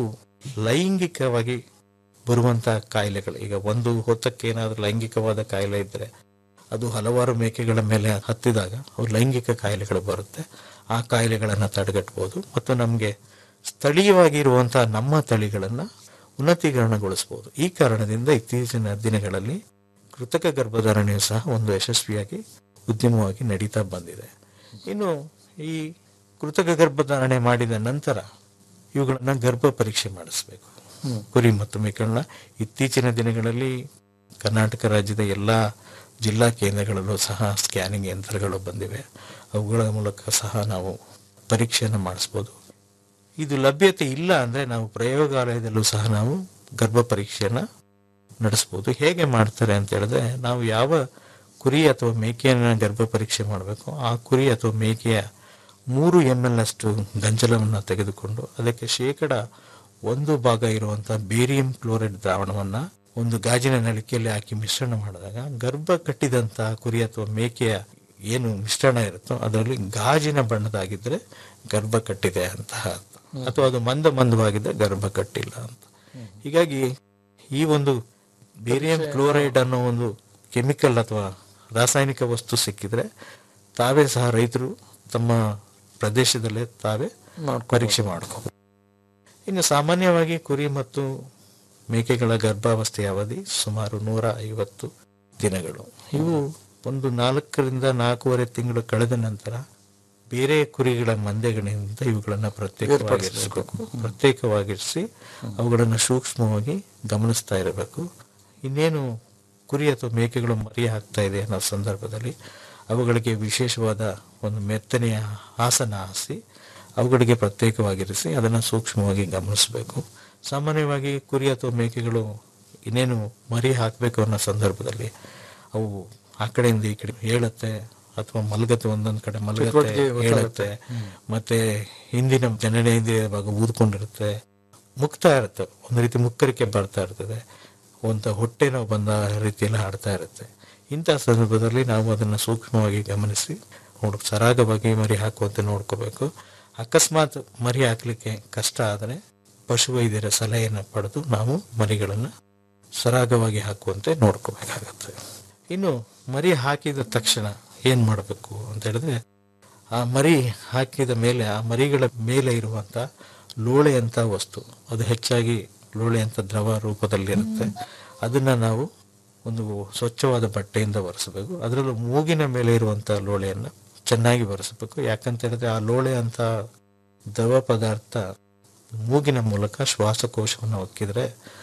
ಲೈಂಗಿಕವಾಗಿ ಬರುವಂಥ ಕಾಯಿಲೆಗಳು ಈಗ ಒಂದು ಹೊತ್ತಕ್ಕೆ ಏನಾದರೂ ಲೈಂಗಿಕವಾದ ಕಾಯಿಲೆ ಇದ್ದರೆ ಅದು ಹಲವಾರು ಮೇಕೆಗಳ ಮೇಲೆ ಹತ್ತಿದಾಗ ಅವು ಲೈಂಗಿಕ ಕಾಯಿಲೆಗಳು ಬರುತ್ತೆ ಆ ಕಾಯಿಲೆಗಳನ್ನು ತಡೆಗಟ್ಬೋದು ಮತ್ತು ನಮಗೆ ಸ್ಥಳೀಯವಾಗಿ ಇರುವಂಥ ನಮ್ಮ ತಳಿಗಳನ್ನು ಉನ್ನತೀಕರಣಗೊಳಿಸ್ಬೋದು ಈ ಕಾರಣದಿಂದ ಇತ್ತೀಚಿನ ದಿನಗಳಲ್ಲಿ ಕೃತಕ ಗರ್ಭಧಾರಣೆಯು ಸಹ ಒಂದು ಯಶಸ್ವಿಯಾಗಿ ಉದ್ಯಮವಾಗಿ ನಡೀತಾ ಬಂದಿದೆ ಇನ್ನು ಈ ಕೃತಕ ಗರ್ಭಧಾರಣೆ ಮಾಡಿದ ನಂತರ ಇವುಗಳನ್ನ ಗರ್ಭ ಪರೀಕ್ಷೆ ಮಾಡಿಸ್ಬೇಕು ಕುರಿ ಮತ್ತು ಮೇಕೆಗಳನ್ನ ಇತ್ತೀಚಿನ ದಿನಗಳಲ್ಲಿ ಕರ್ನಾಟಕ ರಾಜ್ಯದ ಎಲ್ಲ ಜಿಲ್ಲಾ ಕೇಂದ್ರಗಳಲ್ಲೂ ಸಹ ಸ್ಕ್ಯಾನಿಂಗ್ ಯಂತ್ರಗಳು ಬಂದಿವೆ ಅವುಗಳ ಮೂಲಕ ಸಹ ನಾವು ಪರೀಕ್ಷೆಯನ್ನು ಮಾಡಿಸ್ಬೋದು ಇದು ಲಭ್ಯತೆ ಇಲ್ಲ ಅಂದರೆ ನಾವು ಪ್ರಯೋಗಾಲಯದಲ್ಲೂ ಸಹ ನಾವು ಗರ್ಭ ಪರೀಕ್ಷೆಯನ್ನು ನಡೆಸ್ಬೋದು ಹೇಗೆ ಮಾಡ್ತಾರೆ ಅಂತ ಹೇಳಿದ್ರೆ ನಾವು ಯಾವ ಕುರಿ ಅಥವಾ ಮೇಕೆಯನ್ನು ಗರ್ಭ ಪರೀಕ್ಷೆ ಮಾಡಬೇಕು ಆ ಕುರಿ ಅಥವಾ ಮೇಕೆಯ ಮೂರು ಎಮ್ ಎಲ್ ಅಷ್ಟು ಗಂಜಲವನ್ನು ತೆಗೆದುಕೊಂಡು ಅದಕ್ಕೆ ಶೇಕಡ ಒಂದು ಭಾಗ ಇರುವಂಥ ಬೇರಿಯಂ ಕ್ಲೋರೈಡ್ ದ್ರಾವಣವನ್ನು ಒಂದು ಗಾಜಿನ ನಳಿಕೆಯಲ್ಲಿ ಹಾಕಿ ಮಿಶ್ರಣ ಮಾಡಿದಾಗ ಗರ್ಭ ಕಟ್ಟಿದಂಥ ಕುರಿ ಅಥವಾ ಮೇಕೆಯ ಏನು ಮಿಶ್ರಣ ಇರುತ್ತೋ ಅದರಲ್ಲಿ ಗಾಜಿನ ಬಣ್ಣದಾಗಿದ್ದರೆ ಗರ್ಭ ಕಟ್ಟಿದೆ ಅಂತ ಅರ್ಥ. ಅಥವಾ ಅದು ಮಂದ ಮಂದವಾಗಿದ್ದರೆ ಗರ್ಭ ಕಟ್ಟಿಲ್ಲ ಅಂತ ಹೀಗಾಗಿ ಈ ಒಂದು ಬೇರಿಯಂ ಕ್ಲೋರೈಡ್ ಅನ್ನೋ ಒಂದು ಕೆಮಿಕಲ್ ಅಥವಾ ರಾಸಾಯನಿಕ ವಸ್ತು ಸಿಕ್ಕಿದ್ರೆ ತಾವೇ ಸಹ ರೈತರು ತಮ್ಮ ಪ್ರದೇಶದಲ್ಲೇ ತಾವೇ ಪರೀಕ್ಷೆ ಮಾಡ್ಕೋಬಹುದು ಇನ್ನು ಸಾಮಾನ್ಯವಾಗಿ ಕುರಿ ಮತ್ತು ಮೇಕೆಗಳ ಗರ್ಭಾವಸ್ಥೆಯ ಅವಧಿ ಸುಮಾರು ನೂರ ಐವತ್ತು ದಿನಗಳು ಇವು ಒಂದು ನಾಲ್ಕರಿಂದ ನಾಲ್ಕೂವರೆ ತಿಂಗಳು ಕಳೆದ ನಂತರ ಬೇರೆ ಕುರಿಗಳ ಮಂದೆಗಳಿಂದ ಇವುಗಳನ್ನು ಪ್ರತ್ಯೇಕವಾಗಿರಿಸಬೇಕು ಪ್ರತ್ಯೇಕವಾಗಿರಿಸಿ ಅವುಗಳನ್ನು ಸೂಕ್ಷ್ಮವಾಗಿ ಗಮನಿಸ್ತಾ ಇರಬೇಕು ಇನ್ನೇನು ಕುರಿ ಅಥವಾ ಮೇಕೆಗಳು ಮರಿ ಹಾಕ್ತಾ ಇದೆ ಅನ್ನೋ ಸಂದರ್ಭದಲ್ಲಿ ಅವುಗಳಿಗೆ ವಿಶೇಷವಾದ ಒಂದು ಮೆತ್ತನೆಯ ಆಸನ ಹಾಸಿ ಅವುಗಳಿಗೆ ಪ್ರತ್ಯೇಕವಾಗಿರಿಸಿ ಅದನ್ನು ಸೂಕ್ಷ್ಮವಾಗಿ ಗಮನಿಸಬೇಕು ಸಾಮಾನ್ಯವಾಗಿ ಕುರಿ ಅಥವಾ ಮೇಕೆಗಳು ಇನ್ನೇನು ಮರಿ ಹಾಕಬೇಕು ಅನ್ನೋ ಸಂದರ್ಭದಲ್ಲಿ ಅವು ಆ ಕಡೆಯಿಂದ ಈ ಕಡೆ ಹೇಳುತ್ತೆ ಅಥವಾ ಮಲಗತ್ತೆ ಒಂದೊಂದು ಕಡೆ ಮಲಗತ್ತೆ ಚಟುವಟಿಕೆ ಹೇಳುತ್ತೆ ಮತ್ತೆ ಹಿಂದಿನ ಜನನೇಂದ್ರಿಯ ಭಾಗ ಊದ್ಕೊಂಡಿರುತ್ತೆ ಮುಕ್ತಾ ಇರುತ್ತೆ ಒಂದು ರೀತಿ ಮುಕ್ಕರಿಕೆ ಬರ್ತಾ ಇರ್ತದೆ ಒಂದು ಹೊಟ್ಟೆ ನೋವು ಬಂದ ರೀತಿಯಲ್ಲಿ ಆಡ್ತಾ ಇರುತ್ತೆ ಇಂತಹ ಸಂದರ್ಭದಲ್ಲಿ ನಾವು ಅದನ್ನು ಸೂಕ್ಷ್ಮವಾಗಿ ಗಮನಿಸಿ ನೋಡ್ ಸರಾಗವಾಗಿ ಮರಿ ಹಾಕುವಂತೆ ನೋಡ್ಕೋಬೇಕು ಅಕಸ್ಮಾತ್ ಮರಿ ಹಾಕಲಿಕ್ಕೆ ಕಷ್ಟ ಆದರೆ ಪಶುವೈದ್ಯರ ಸಲಹೆಯನ್ನು ಪಡೆದು ನಾವು ಮರಿಗಳನ್ನು ಸರಾಗವಾಗಿ ಹಾಕುವಂತೆ ನೋಡ್ಕೋಬೇಕಾಗತ್ತೆ ಇನ್ನು ಮರಿ ಹಾಕಿದ ತಕ್ಷಣ ಏನ್ ಮಾಡಬೇಕು ಅಂತ ಹೇಳಿದ್ರೆ ಆ ಮರಿ ಹಾಕಿದ ಮೇಲೆ ಆ ಮರಿಗಳ ಮೇಲೆ ಇರುವಂತ ಲೋಳೆ ಅಂತ ವಸ್ತು ಅದು ಹೆಚ್ಚಾಗಿ ಲೋಳೆ ಅಂತ ದ್ರವ ರೂಪದಲ್ಲಿರುತ್ತೆ ಅದನ್ನ ನಾವು ಒಂದು ಸ್ವಚ್ಛವಾದ ಬಟ್ಟೆಯಿಂದ ಒರೆಸಬೇಕು ಅದರಲ್ಲೂ ಮೂಗಿನ ಮೇಲೆ ಇರುವಂತ ಲೋಳೆಯನ್ನ ಚೆನ್ನಾಗಿ ಒರೆಸಬೇಕು ಯಾಕಂತ ಹೇಳಿದ್ರೆ ಆ ಲೋಳೆ ಅಂತ ದ್ರವ ಪದಾರ್ಥ ಮೂಗಿನ ಮೂಲಕ ಶ್ವಾಸಕೋಶವನ್ನು ಒಕ್ಕಿದ್ರೆ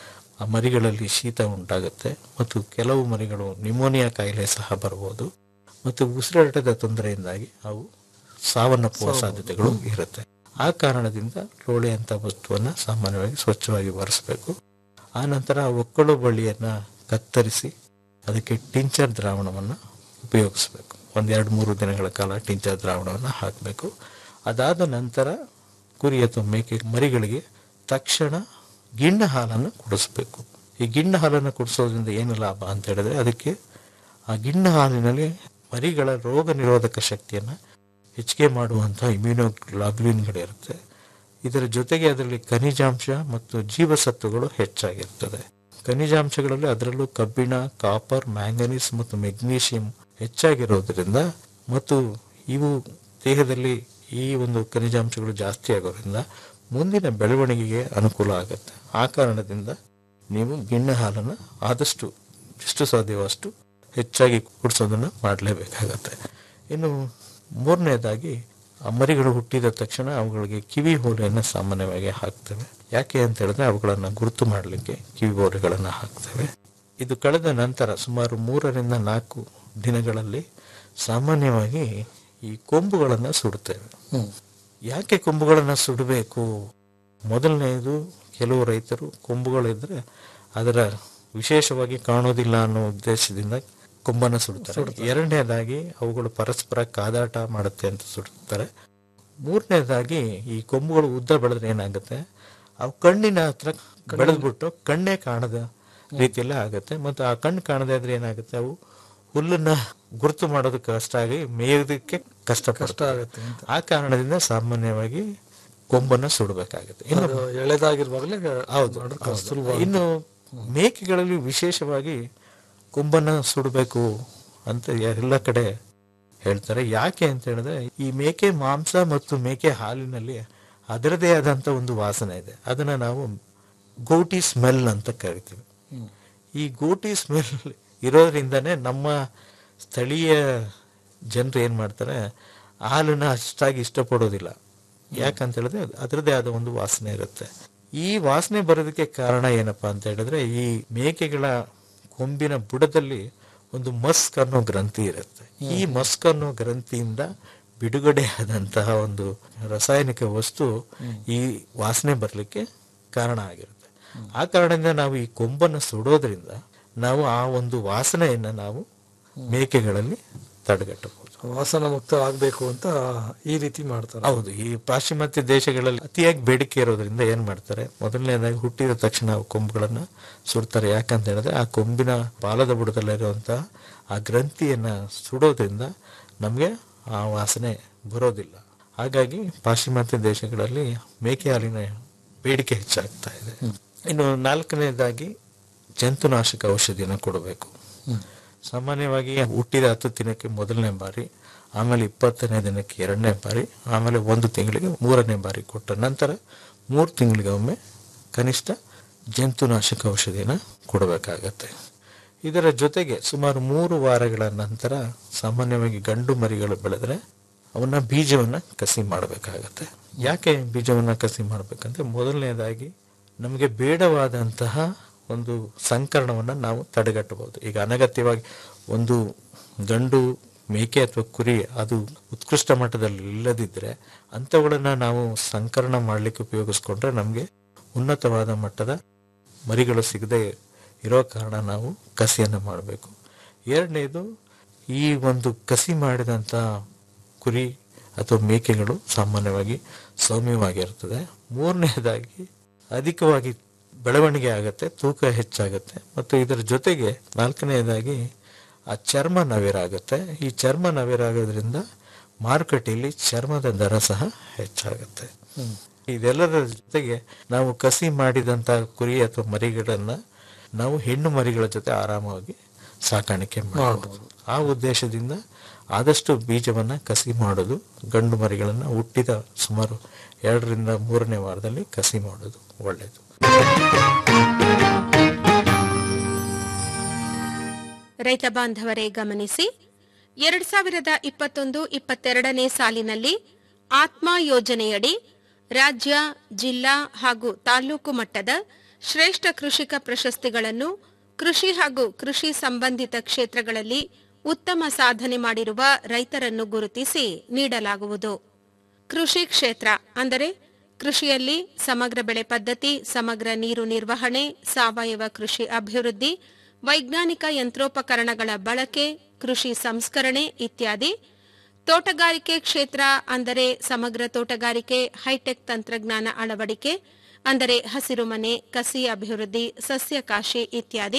ಆ ಮರಿಗಳಲ್ಲಿ ಶೀತ ಉಂಟಾಗುತ್ತೆ ಮತ್ತು ಕೆಲವು ಮರಿಗಳು ನಿಮೋನಿಯಾ ಕಾಯಿಲೆ ಸಹ ಬರಬಹುದು ಮತ್ತು ಉಸಿರಾಟದ ತೊಂದರೆಯಿಂದಾಗಿ ಅವು ಸಾವನ್ನಪ್ಪುವ ಸಾಧ್ಯತೆಗಳು ಇರುತ್ತೆ ಆ ಕಾರಣದಿಂದ ಲೋಳೆ ಅಂತ ವಸ್ತುವನ್ನ ಸಾಮಾನ್ಯವಾಗಿ ಸ್ವಚ್ಛವಾಗಿ ಒರೆಸಬೇಕು ಆ ನಂತರ ಆ ಒಕ್ಕಳು ಬಳ್ಳಿಯನ್ನ ಕತ್ತರಿಸಿ ಅದಕ್ಕೆ ಟಿಂಚರ್ ದ್ರಾವಣವನ್ನು ಉಪಯೋಗಿಸಬೇಕು ಒಂದೆರಡು ಮೂರು ದಿನಗಳ ಕಾಲ ಟಿಂಚರ್ ದ್ರಾವಣವನ್ನು ಹಾಕಬೇಕು ಅದಾದ ನಂತರ ಕುರಿ ಅಥವಾ ಮೇಕೆ ಮರಿಗಳಿಗೆ ತಕ್ಷಣ ಗಿಣ್ಣ ಹಾಲನ್ನು ಕುಡಿಸ್ಬೇಕು ಈ ಗಿಣ್ಣ ಹಾಲನ್ನು ಕುಡಿಸೋದ್ರಿಂದ ಏನು ಲಾಭ ಅಂತ ಹೇಳಿದ್ರೆ ಅದಕ್ಕೆ ಆ ಗಿಣ್ಣ ಹಾಲಿನಲ್ಲಿ ಮರಿಗಳ ರೋಗ ನಿರೋಧಕ ಶಕ್ತಿಯನ್ನು ಹೆಚ್ಚಿಗೆ ಮಾಡುವಂತಹ ಇಮ್ಯುನೋಗ್ಲಾಬ್ಲಿನ್ಗಳಿರುತ್ತೆ ಇದರ ಜೊತೆಗೆ ಅದರಲ್ಲಿ ಖನಿಜಾಂಶ ಮತ್ತು ಜೀವಸತ್ವಗಳು ಹೆಚ್ಚಾಗಿರ್ತದೆ ಖನಿಜಾಂಶಗಳಲ್ಲಿ ಅದರಲ್ಲೂ ಕಬ್ಬಿಣ ಕಾಪರ್ ಮ್ಯಾಂಗನೀಸ್ ಮತ್ತು ಮೆಗ್ನೀಷಿಯಂ ಹೆಚ್ಚಾಗಿರೋದ್ರಿಂದ ಮತ್ತು ಇವು ದೇಹದಲ್ಲಿ ಈ ಒಂದು ಖನಿಜಾಂಶಗಳು ಜಾಸ್ತಿ ಆಗೋದ್ರಿಂದ ಮುಂದಿನ ಬೆಳವಣಿಗೆಗೆ ಅನುಕೂಲ ಆಗುತ್ತೆ ಆ ಕಾರಣದಿಂದ ನೀವು ಗಿಣ್ಣೆ ಹಾಲನ್ನು ಆದಷ್ಟು ಎಷ್ಟು ಸಾಧ್ಯವೋ ಅಷ್ಟು ಹೆಚ್ಚಾಗಿ ಕುಡಿಸೋದನ್ನು ಮಾಡಲೇಬೇಕಾಗತ್ತೆ ಇನ್ನು ಮೂರನೇದಾಗಿ ಆ ಮರಿಗಳು ಹುಟ್ಟಿದ ತಕ್ಷಣ ಅವುಗಳಿಗೆ ಕಿವಿ ಹೋಲೆಯನ್ನು ಸಾಮಾನ್ಯವಾಗಿ ಹಾಕ್ತೇವೆ ಯಾಕೆ ಅಂತ ಹೇಳಿದ್ರೆ ಅವುಗಳನ್ನು ಗುರುತು ಮಾಡಲಿಕ್ಕೆ ಕಿವಿ ಓಲೆಗಳನ್ನು ಹಾಕ್ತೇವೆ ಇದು ಕಳೆದ ನಂತರ ಸುಮಾರು ಮೂರರಿಂದ ನಾಲ್ಕು ದಿನಗಳಲ್ಲಿ ಸಾಮಾನ್ಯವಾಗಿ ಈ ಕೊಂಬುಗಳನ್ನು ಸುಡುತ್ತೇವೆ ಯಾಕೆ ಕೊಂಬುಗಳನ್ನು ಸುಡಬೇಕು ಮೊದಲನೆಯದು ಕೆಲವು ರೈತರು ಕೊಂಬುಗಳಿದ್ರೆ ಅದರ ವಿಶೇಷವಾಗಿ ಕಾಣೋದಿಲ್ಲ ಅನ್ನೋ ಉದ್ದೇಶದಿಂದ ಕೊಂಬನ್ನು ಸುಡ್ತಾರೆ ಎರಡನೇದಾಗಿ ಅವುಗಳು ಪರಸ್ಪರ ಕಾದಾಟ ಮಾಡುತ್ತೆ ಅಂತ ಸುಡ್ತಾರೆ ಮೂರನೇದಾಗಿ ಈ ಕೊಂಬುಗಳು ಉದ್ದ ಬೆಳೆದ್ರೆ ಏನಾಗುತ್ತೆ ಅವು ಕಣ್ಣಿನ ಹತ್ರ ಬೆಳೆದ್ಬಿಟ್ಟು ಕಣ್ಣೇ ಕಾಣದ ರೀತಿಯಲ್ಲಿ ಆಗುತ್ತೆ ಮತ್ತು ಆ ಕಣ್ಣು ಕಾಣದೇ ಇದ್ರೆ ಏನಾಗುತ್ತೆ ಅವು ಹುಲ್ಲನ್ನ ಗುರುತು ಮಾಡೋದು ಕಷ್ಟ ಆಗಿ ಮೇಯೋದಕ್ಕೆ ಕಷ್ಟ ಕಷ್ಟ ಆಗುತ್ತೆ ಆ ಕಾರಣದಿಂದ ಸಾಮಾನ್ಯವಾಗಿ ಕೊಂಬನ್ನ ಸುಡಬೇಕಾಗುತ್ತೆ ಇನ್ನು ಅದು ಎಳೆದಾಗಿರುವಾಗಲೇ ಹೌದು ಮಾಡೋದು ಹೌದು. ಸುಲಭ ಇನ್ನು ಮೇಕೆಗಳಲ್ಲಿ ವಿಶೇಷವಾಗಿ ಕೊಂಬನ್ನ ಸುಡಬೇಕು ಅಂತ ಎಲ್ಲ ಕಡೆ ಹೇಳ್ತಾರೆ ಯಾಕೆ ಅಂತ ಹೇಳಿದ್ರೆ ಈ ಮೇಕೆ ಮಾಂಸ ಮತ್ತು ಮೇಕೆ ಹಾಲಿನಲ್ಲಿ ಅದರದೇ ಆದಂತ ಒಂದು ವಾಸನೆ ಇದೆ ಅದನ್ನ ನಾವು ಗೋಟಿ ಸ್ಮೆಲ್ ಅಂತ ಕರಿತೀವಿ ಈ ಗೋಟಿ ಸ್ಮೆಲ್ ಇರೋದ್ರಿಂದನೇ ನಮ್ಮ ಸ್ಥಳೀಯ ಜನರು ಏನ್ ಮಾಡ್ತಾರೆ ಹಾಲನ್ನ ಅಷ್ಟಾಗಿ ಇಷ್ಟಪಡೋದಿಲ್ಲ ಯಾಕಂತ ಹೇಳಿದ್ರೆ ಅದರದೇ ಆದ ಒಂದು ವಾಸನೆ ಇರುತ್ತೆ ಈ ವಾಸನೆ ಬರೋದಕ್ಕೆ ಕಾರಣ ಏನಪ್ಪಾ ಅಂತ ಹೇಳಿದ್ರೆ ಈ ಮೇಕೆಗಳ ಕೊಂಬಿನ ಬುಡದಲ್ಲಿ ಒಂದು ಮಸ್ಕ್ ಅನ್ನೋ ಗ್ರಂಥಿ ಇರುತ್ತೆ ಈ ಮಸ್ಕ್ ಅನ್ನೋ ಗ್ರಂಥಿಯಿಂದ ಬಿಡುಗಡೆ ಆದಂತಹ ಒಂದು ರಾಸಾಯನಿಕ ವಸ್ತು ಈ ವಾಸನೆ ಬರಲಿಕ್ಕೆ ಕಾರಣ ಆಗಿರುತ್ತೆ ಆ ಕಾರಣದಿಂದ ನಾವು ಈ ಕೊಂಬನ್ನು ಸುಡೋದ್ರಿಂದ ನಾವು ಆ ಒಂದು ವಾಸನೆಯನ್ನ ನಾವು ಮೇಕೆಗಳಲ್ಲಿ ತಡೆಗಟ್ಟಬಹುದು ವಾಸನ ಮುಕ್ತ ಆಗ್ಬೇಕು ಅಂತ ಈ ರೀತಿ ಮಾಡ್ತಾರೆ ಹೌದು ಈ ಪಾಶ್ಚಿಮಾತ್ಯ ದೇಶಗಳಲ್ಲಿ ಅತಿಯಾಗಿ ಬೇಡಿಕೆ ಇರೋದ್ರಿಂದ ಏನ್ ಮಾಡ್ತಾರೆ ಮೊದಲನೇದಾಗಿ ಹುಟ್ಟಿದ ತಕ್ಷಣ ಅವು ಕೊಂಬುಗಳನ್ನ ಸುಡ್ತಾರೆ ಯಾಕಂತ ಹೇಳಿದ್ರೆ ಆ ಕೊಂಬಿನ ಬಾಲದ ಬುಡದಲ್ಲಿರುವಂತಹ ಆ ಗ್ರಂಥಿಯನ್ನ ಸುಡೋದ್ರಿಂದ ನಮಗೆ ಆ ವಾಸನೆ ಬರೋದಿಲ್ಲ ಹಾಗಾಗಿ ಪಾಶ್ಚಿಮಾತ್ಯ ದೇಶಗಳಲ್ಲಿ ಮೇಕೆ ಹಾಲಿನ ಬೇಡಿಕೆ ಹೆಚ್ಚಾಗ್ತಾ ಇದೆ ಇನ್ನು ನಾಲ್ಕನೇದಾಗಿ ಜಂತುನಾಶಕ ಔಷಧಿಯನ್ನು ಕೊಡಬೇಕು ಸಾಮಾನ್ಯವಾಗಿ ಹುಟ್ಟಿದ ಹತ್ತು ದಿನಕ್ಕೆ ಮೊದಲನೇ ಬಾರಿ ಆಮೇಲೆ ಇಪ್ಪತ್ತನೇ ದಿನಕ್ಕೆ ಎರಡನೇ ಬಾರಿ ಆಮೇಲೆ ಒಂದು ತಿಂಗಳಿಗೆ ಮೂರನೇ ಬಾರಿ ಕೊಟ್ಟ ನಂತರ ಮೂರು ತಿಂಗಳಿಗೆ ಒಮ್ಮೆ ಕನಿಷ್ಠ ಜಂತುನಾಶಕ ಔಷಧಿನ ಕೊಡಬೇಕಾಗತ್ತೆ ಇದರ ಜೊತೆಗೆ ಸುಮಾರು ಮೂರು ವಾರಗಳ ನಂತರ ಸಾಮಾನ್ಯವಾಗಿ ಗಂಡು ಮರಿಗಳು ಬೆಳೆದ್ರೆ ಅವನ್ನ ಬೀಜವನ್ನ ಕಸಿ ಮಾಡಬೇಕಾಗತ್ತೆ ಯಾಕೆ ಬೀಜವನ್ನ ಕಸಿ ಮಾಡಬೇಕಂದ್ರೆ ಮೊದಲನೇದಾಗಿ ನಮಗೆ ಬೇಡವಾದಂತಹ ಒಂದು ಸಂಕರಣವನ್ನ ನಾವು ತಡೆಗಟ್ಟಬಹುದು ಈಗ ಅನಗತ್ಯವಾಗಿ ಒಂದು ಗಂಡು ಮೇಕೆ ಅಥವಾ ಕುರಿ ಅದು ಉತ್ಕೃಷ್ಟ ಮಟ್ಟದಲ್ಲಿ ಇಲ್ಲದಿದ್ದರೆ ಅಂಥವುಗಳನ್ನ ನಾವು ಸಂಕರಣ ಮಾಡಲಿಕ್ಕೆ ಉಪಯೋಗಿಸ್ಕೊಂಡ್ರೆ ನಮಗೆ ಉನ್ನತವಾದ ಮಟ್ಟದ ಮರಿಗಳು ಸಿಗದೆ ಇರೋ ಕಾರಣ ನಾವು ಕಸಿಯನ್ನು ಮಾಡಬೇಕು ಎರಡನೇದು ಈ ಒಂದು ಕಸಿ ಮಾಡಿದಂಥ ಕುರಿ ಅಥವಾ ಮೇಕೆಗಳು ಸಾಮಾನ್ಯವಾಗಿ ಸೌಮ್ಯವಾಗಿರ್ತದೆ ಮೂರನೇದಾಗಿ ಅಧಿಕವಾಗಿ ಬೆಳವಣಿಗೆ ಆಗುತ್ತೆ ತೂಕ ಹೆಚ್ಚಾಗುತ್ತೆ ಮತ್ತು ಇದರ ಜೊತೆಗೆ ನಾಲ್ಕನೆಯದಾಗಿ ಆ ಚರ್ಮ ನವಿರಾಗುತ್ತೆ ಈ ಚರ್ಮ ನವಿರಾಗೋದ್ರಿಂದ ಮಾರುಕಟ್ಟೆಯಲ್ಲಿ ಚರ್ಮದ ದರ ಸಹ ಹೆಚ್ಚಾಗುತ್ತೆ ಇದೆಲ್ಲದರ ಜೊತೆಗೆ ನಾವು ಕಸಿ ಮಾಡಿದಂಥ ಕುರಿ ಅಥವಾ ಮರಿಗಳನ್ನ ನಾವು ಹೆಣ್ಣು ಮರಿಗಳ ಜೊತೆ ಆರಾಮವಾಗಿ ಸಾಕಾಣಿಕೆ ಮಾಡಬಹುದು ಆ ಉದ್ದೇಶದಿಂದ ಆದಷ್ಟು ಬೀಜವನ್ನ ಕಸಿ ಮಾಡೋದು ಗಂಡು ಮರಿಗಳನ್ನ ಹುಟ್ಟಿದ ಸುಮಾರು ಎರಡರಿಂದ ಮೂರನೇ ವಾರದಲ್ಲಿ ಕಸಿ ಮಾಡೋದು ಒಳ್ಳೆಯದು ರೈತ ಬಾಂಧವರೇ ಗಮನಿಸಿ ಎರಡ್ ಸಾವಿರದ ಇಪ್ಪತ್ತೊಂದು ಇಪ್ಪತ್ತೆರಡನೇ ಸಾಲಿನಲ್ಲಿ ಆತ್ಮ ಯೋಜನೆಯಡಿ ರಾಜ್ಯ ಜಿಲ್ಲಾ ಹಾಗೂ ತಾಲೂಕು ಮಟ್ಟದ ಶ್ರೇಷ್ಠ ಕೃಷಿಕ ಪ್ರಶಸ್ತಿಗಳನ್ನು ಕೃಷಿ ಹಾಗೂ ಕೃಷಿ ಸಂಬಂಧಿತ ಕ್ಷೇತ್ರಗಳಲ್ಲಿ ಉತ್ತಮ ಸಾಧನೆ ಮಾಡಿರುವ ರೈತರನ್ನು ಗುರುತಿಸಿ ನೀಡಲಾಗುವುದು ಕೃಷಿ ಕ್ಷೇತ್ರ ಅಂದರೆ ಕೃಷಿಯಲ್ಲಿ ಸಮಗ್ರ ಬೆಳೆ ಪದ್ಧತಿ ಸಮಗ್ರ ನೀರು ನಿರ್ವಹಣೆ ಸಾವಯವ ಕೃಷಿ ಅಭಿವೃದ್ಧಿ ವೈಜ್ಞಾನಿಕ ಯಂತ್ರೋಪಕರಣಗಳ ಬಳಕೆ ಕೃಷಿ ಸಂಸ್ಕರಣೆ ಇತ್ಯಾದಿ ತೋಟಗಾರಿಕೆ ಕ್ಷೇತ್ರ ಅಂದರೆ ಸಮಗ್ರ ತೋಟಗಾರಿಕೆ ಹೈಟೆಕ್ ತಂತ್ರಜ್ಞಾನ ಅಳವಡಿಕೆ ಅಂದರೆ ಹಸಿರುಮನೆ ಕಸಿ ಅಭಿವೃದ್ಧಿ ಸಸ್ಯಕಾಶಿ ಇತ್ಯಾದಿ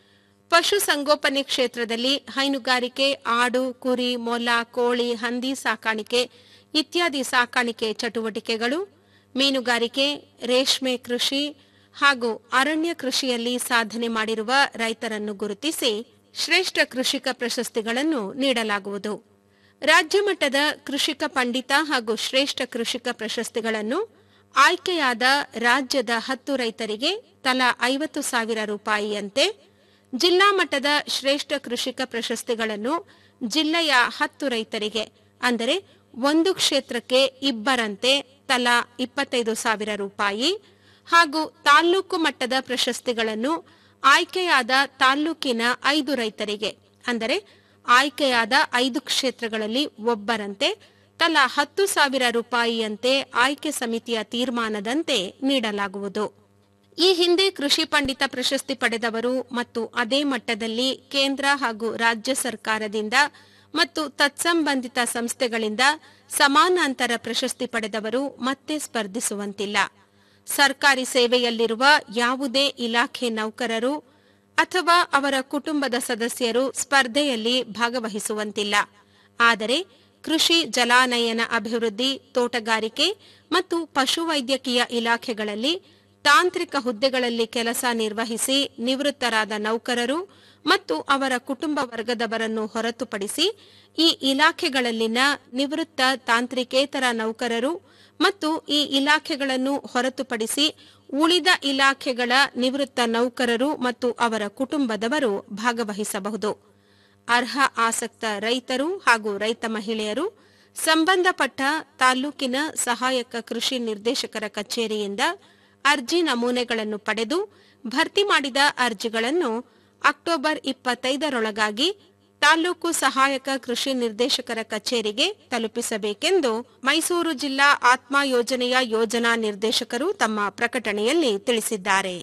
ಪಶು ಸಂಗೋಪನೆ ಕ್ಷೇತ್ರದಲ್ಲಿ ಹೈನುಗಾರಿಕೆ ಆಡು ಕುರಿ ಮೊಲ ಕೋಳಿ ಹಂದಿ ಸಾಕಾಣಿಕೆ ಇತ್ಯಾದಿ ಸಾಕಾಣಿಕೆ ಚಟುವಟಿಕೆಗಳು ಮೀನುಗಾರಿಕೆ ರೇಷ್ಮೆ ಕೃಷಿ ಹಾಗೂ ಅರಣ್ಯ ಕೃಷಿಯಲ್ಲಿ ಸಾಧನೆ ಮಾಡಿರುವ ರೈತರನ್ನು ಗುರುತಿಸಿ ಶ್ರೇಷ್ಠ ಕೃಷಿಕ ಪ್ರಶಸ್ತಿಗಳನ್ನು ನೀಡಲಾಗುವುದು ರಾಜ್ಯ ಮಟ್ಟದ ಕೃಷಿಕ ಪಂಡಿತ ಹಾಗೂ ಶ್ರೇಷ್ಠ ಕೃಷಿಕ ಪ್ರಶಸ್ತಿಗಳನ್ನು ಆಯ್ಕೆಯಾದ ರಾಜ್ಯದ ಹತ್ತು ರೈತರಿಗೆ ತಲಾ ಐವತ್ತು ಸಾವಿರ ರೂಪಾಯಿಯಂತೆ ಜಿಲ್ಲಾ ಮಟ್ಟದ ಶ್ರೇಷ್ಠ ಕೃಷಿಕ ಪ್ರಶಸ್ತಿಗಳನ್ನು ಜಿಲ್ಲೆಯ ಹತ್ತು ರೈತರಿಗೆ ಅಂದರೆ ಒಂದು ಕ್ಷೇತ್ರಕ್ಕೆ ಇಬ್ಬರಂತೆ ತಲಾ ಇಪ್ಪತ್ತೈದು ಸಾವಿರ ರೂಪಾಯಿ ಹಾಗೂ ತಾಲ್ಲೂಕು ಮಟ್ಟದ ಪ್ರಶಸ್ತಿಗಳನ್ನು ಆಯ್ಕೆಯಾದ ತಾಲ್ಲೂಕಿನ ಐದು ರೈತರಿಗೆ ಅಂದರೆ ಆಯ್ಕೆಯಾದ ಐದು ಕ್ಷೇತ್ರಗಳಲ್ಲಿ ಒಬ್ಬರಂತೆ ತಲಾ ಹತ್ತು ಸಾವಿರ ರೂಪಾಯಿಯಂತೆ ಆಯ್ಕೆ ಸಮಿತಿಯ ತೀರ್ಮಾನದಂತೆ ನೀಡಲಾಗುವುದು ಈ ಹಿಂದೆ ಕೃಷಿ ಪಂಡಿತ ಪ್ರಶಸ್ತಿ ಪಡೆದವರು ಮತ್ತು ಅದೇ ಮಟ್ಟದಲ್ಲಿ ಕೇಂದ್ರ ಹಾಗೂ ರಾಜ್ಯ ಸರ್ಕಾರದಿಂದ ಮತ್ತು ತತ್ಸಂಬಂಧಿತ ಸಂಸ್ಥೆಗಳಿಂದ ಸಮಾನಾಂತರ ಪ್ರಶಸ್ತಿ ಪಡೆದವರು ಮತ್ತೆ ಸ್ಪರ್ಧಿಸುವಂತಿಲ್ಲ ಸರ್ಕಾರಿ ಸೇವೆಯಲ್ಲಿರುವ ಯಾವುದೇ ಇಲಾಖೆ ನೌಕರರು ಅಥವಾ ಅವರ ಕುಟುಂಬದ ಸದಸ್ಯರು ಸ್ಪರ್ಧೆಯಲ್ಲಿ ಭಾಗವಹಿಸುವಂತಿಲ್ಲ ಆದರೆ ಕೃಷಿ ಜಲಾನಯನ ಅಭಿವೃದ್ಧಿ ತೋಟಗಾರಿಕೆ ಮತ್ತು ಪಶುವೈದ್ಯಕೀಯ ಇಲಾಖೆಗಳಲ್ಲಿ ತಾಂತ್ರಿಕ ಹುದ್ದೆಗಳಲ್ಲಿ ಕೆಲಸ ನಿರ್ವಹಿಸಿ ನಿವೃತ್ತರಾದ ನೌಕರರು ಮತ್ತು ಅವರ ಕುಟುಂಬ ವರ್ಗದವರನ್ನು ಹೊರತುಪಡಿಸಿ ಈ ಇಲಾಖೆಗಳಲ್ಲಿನ ನಿವೃತ್ತ ತಾಂತ್ರಿಕೇತರ ನೌಕರರು ಮತ್ತು ಈ ಇಲಾಖೆಗಳನ್ನು ಹೊರತುಪಡಿಸಿ ಉಳಿದ ಇಲಾಖೆಗಳ ನಿವೃತ್ತ ನೌಕರರು ಮತ್ತು ಅವರ ಕುಟುಂಬದವರು ಭಾಗವಹಿಸಬಹುದು ಅರ್ಹ ಆಸಕ್ತ ರೈತರು ಹಾಗೂ ರೈತ ಮಹಿಳೆಯರು ಸಂಬಂಧಪಟ್ಟ ತಾಲೂಕಿನ ಸಹಾಯಕ ಕೃಷಿ ನಿರ್ದೇಶಕರ ಕಚೇರಿಯಿಂದ ಅರ್ಜಿ ನಮೂನೆಗಳನ್ನು ಪಡೆದು ಭರ್ತಿ ಮಾಡಿದ ಅರ್ಜಿಗಳನ್ನು ಅಕ್ಟೋಬರ್ ಇಪ್ಪತ್ತೈದರೊಳಗಾಗಿ ತಾಲೂಕು ಸಹಾಯಕ ಕೃಷಿ ನಿರ್ದೇಶಕರ ಕಚೇರಿಗೆ ತಲುಪಿಸಬೇಕೆಂದು ಮೈಸೂರು ಜಿಲ್ಲಾ ಆತ್ಮ ಯೋಜನೆಯ ಯೋಜನಾ ನಿರ್ದೇಶಕರು ತಮ್ಮ ಪ್ರಕಟಣೆಯಲ್ಲಿ ತಿಳಿಸಿದ್ದಾರೆ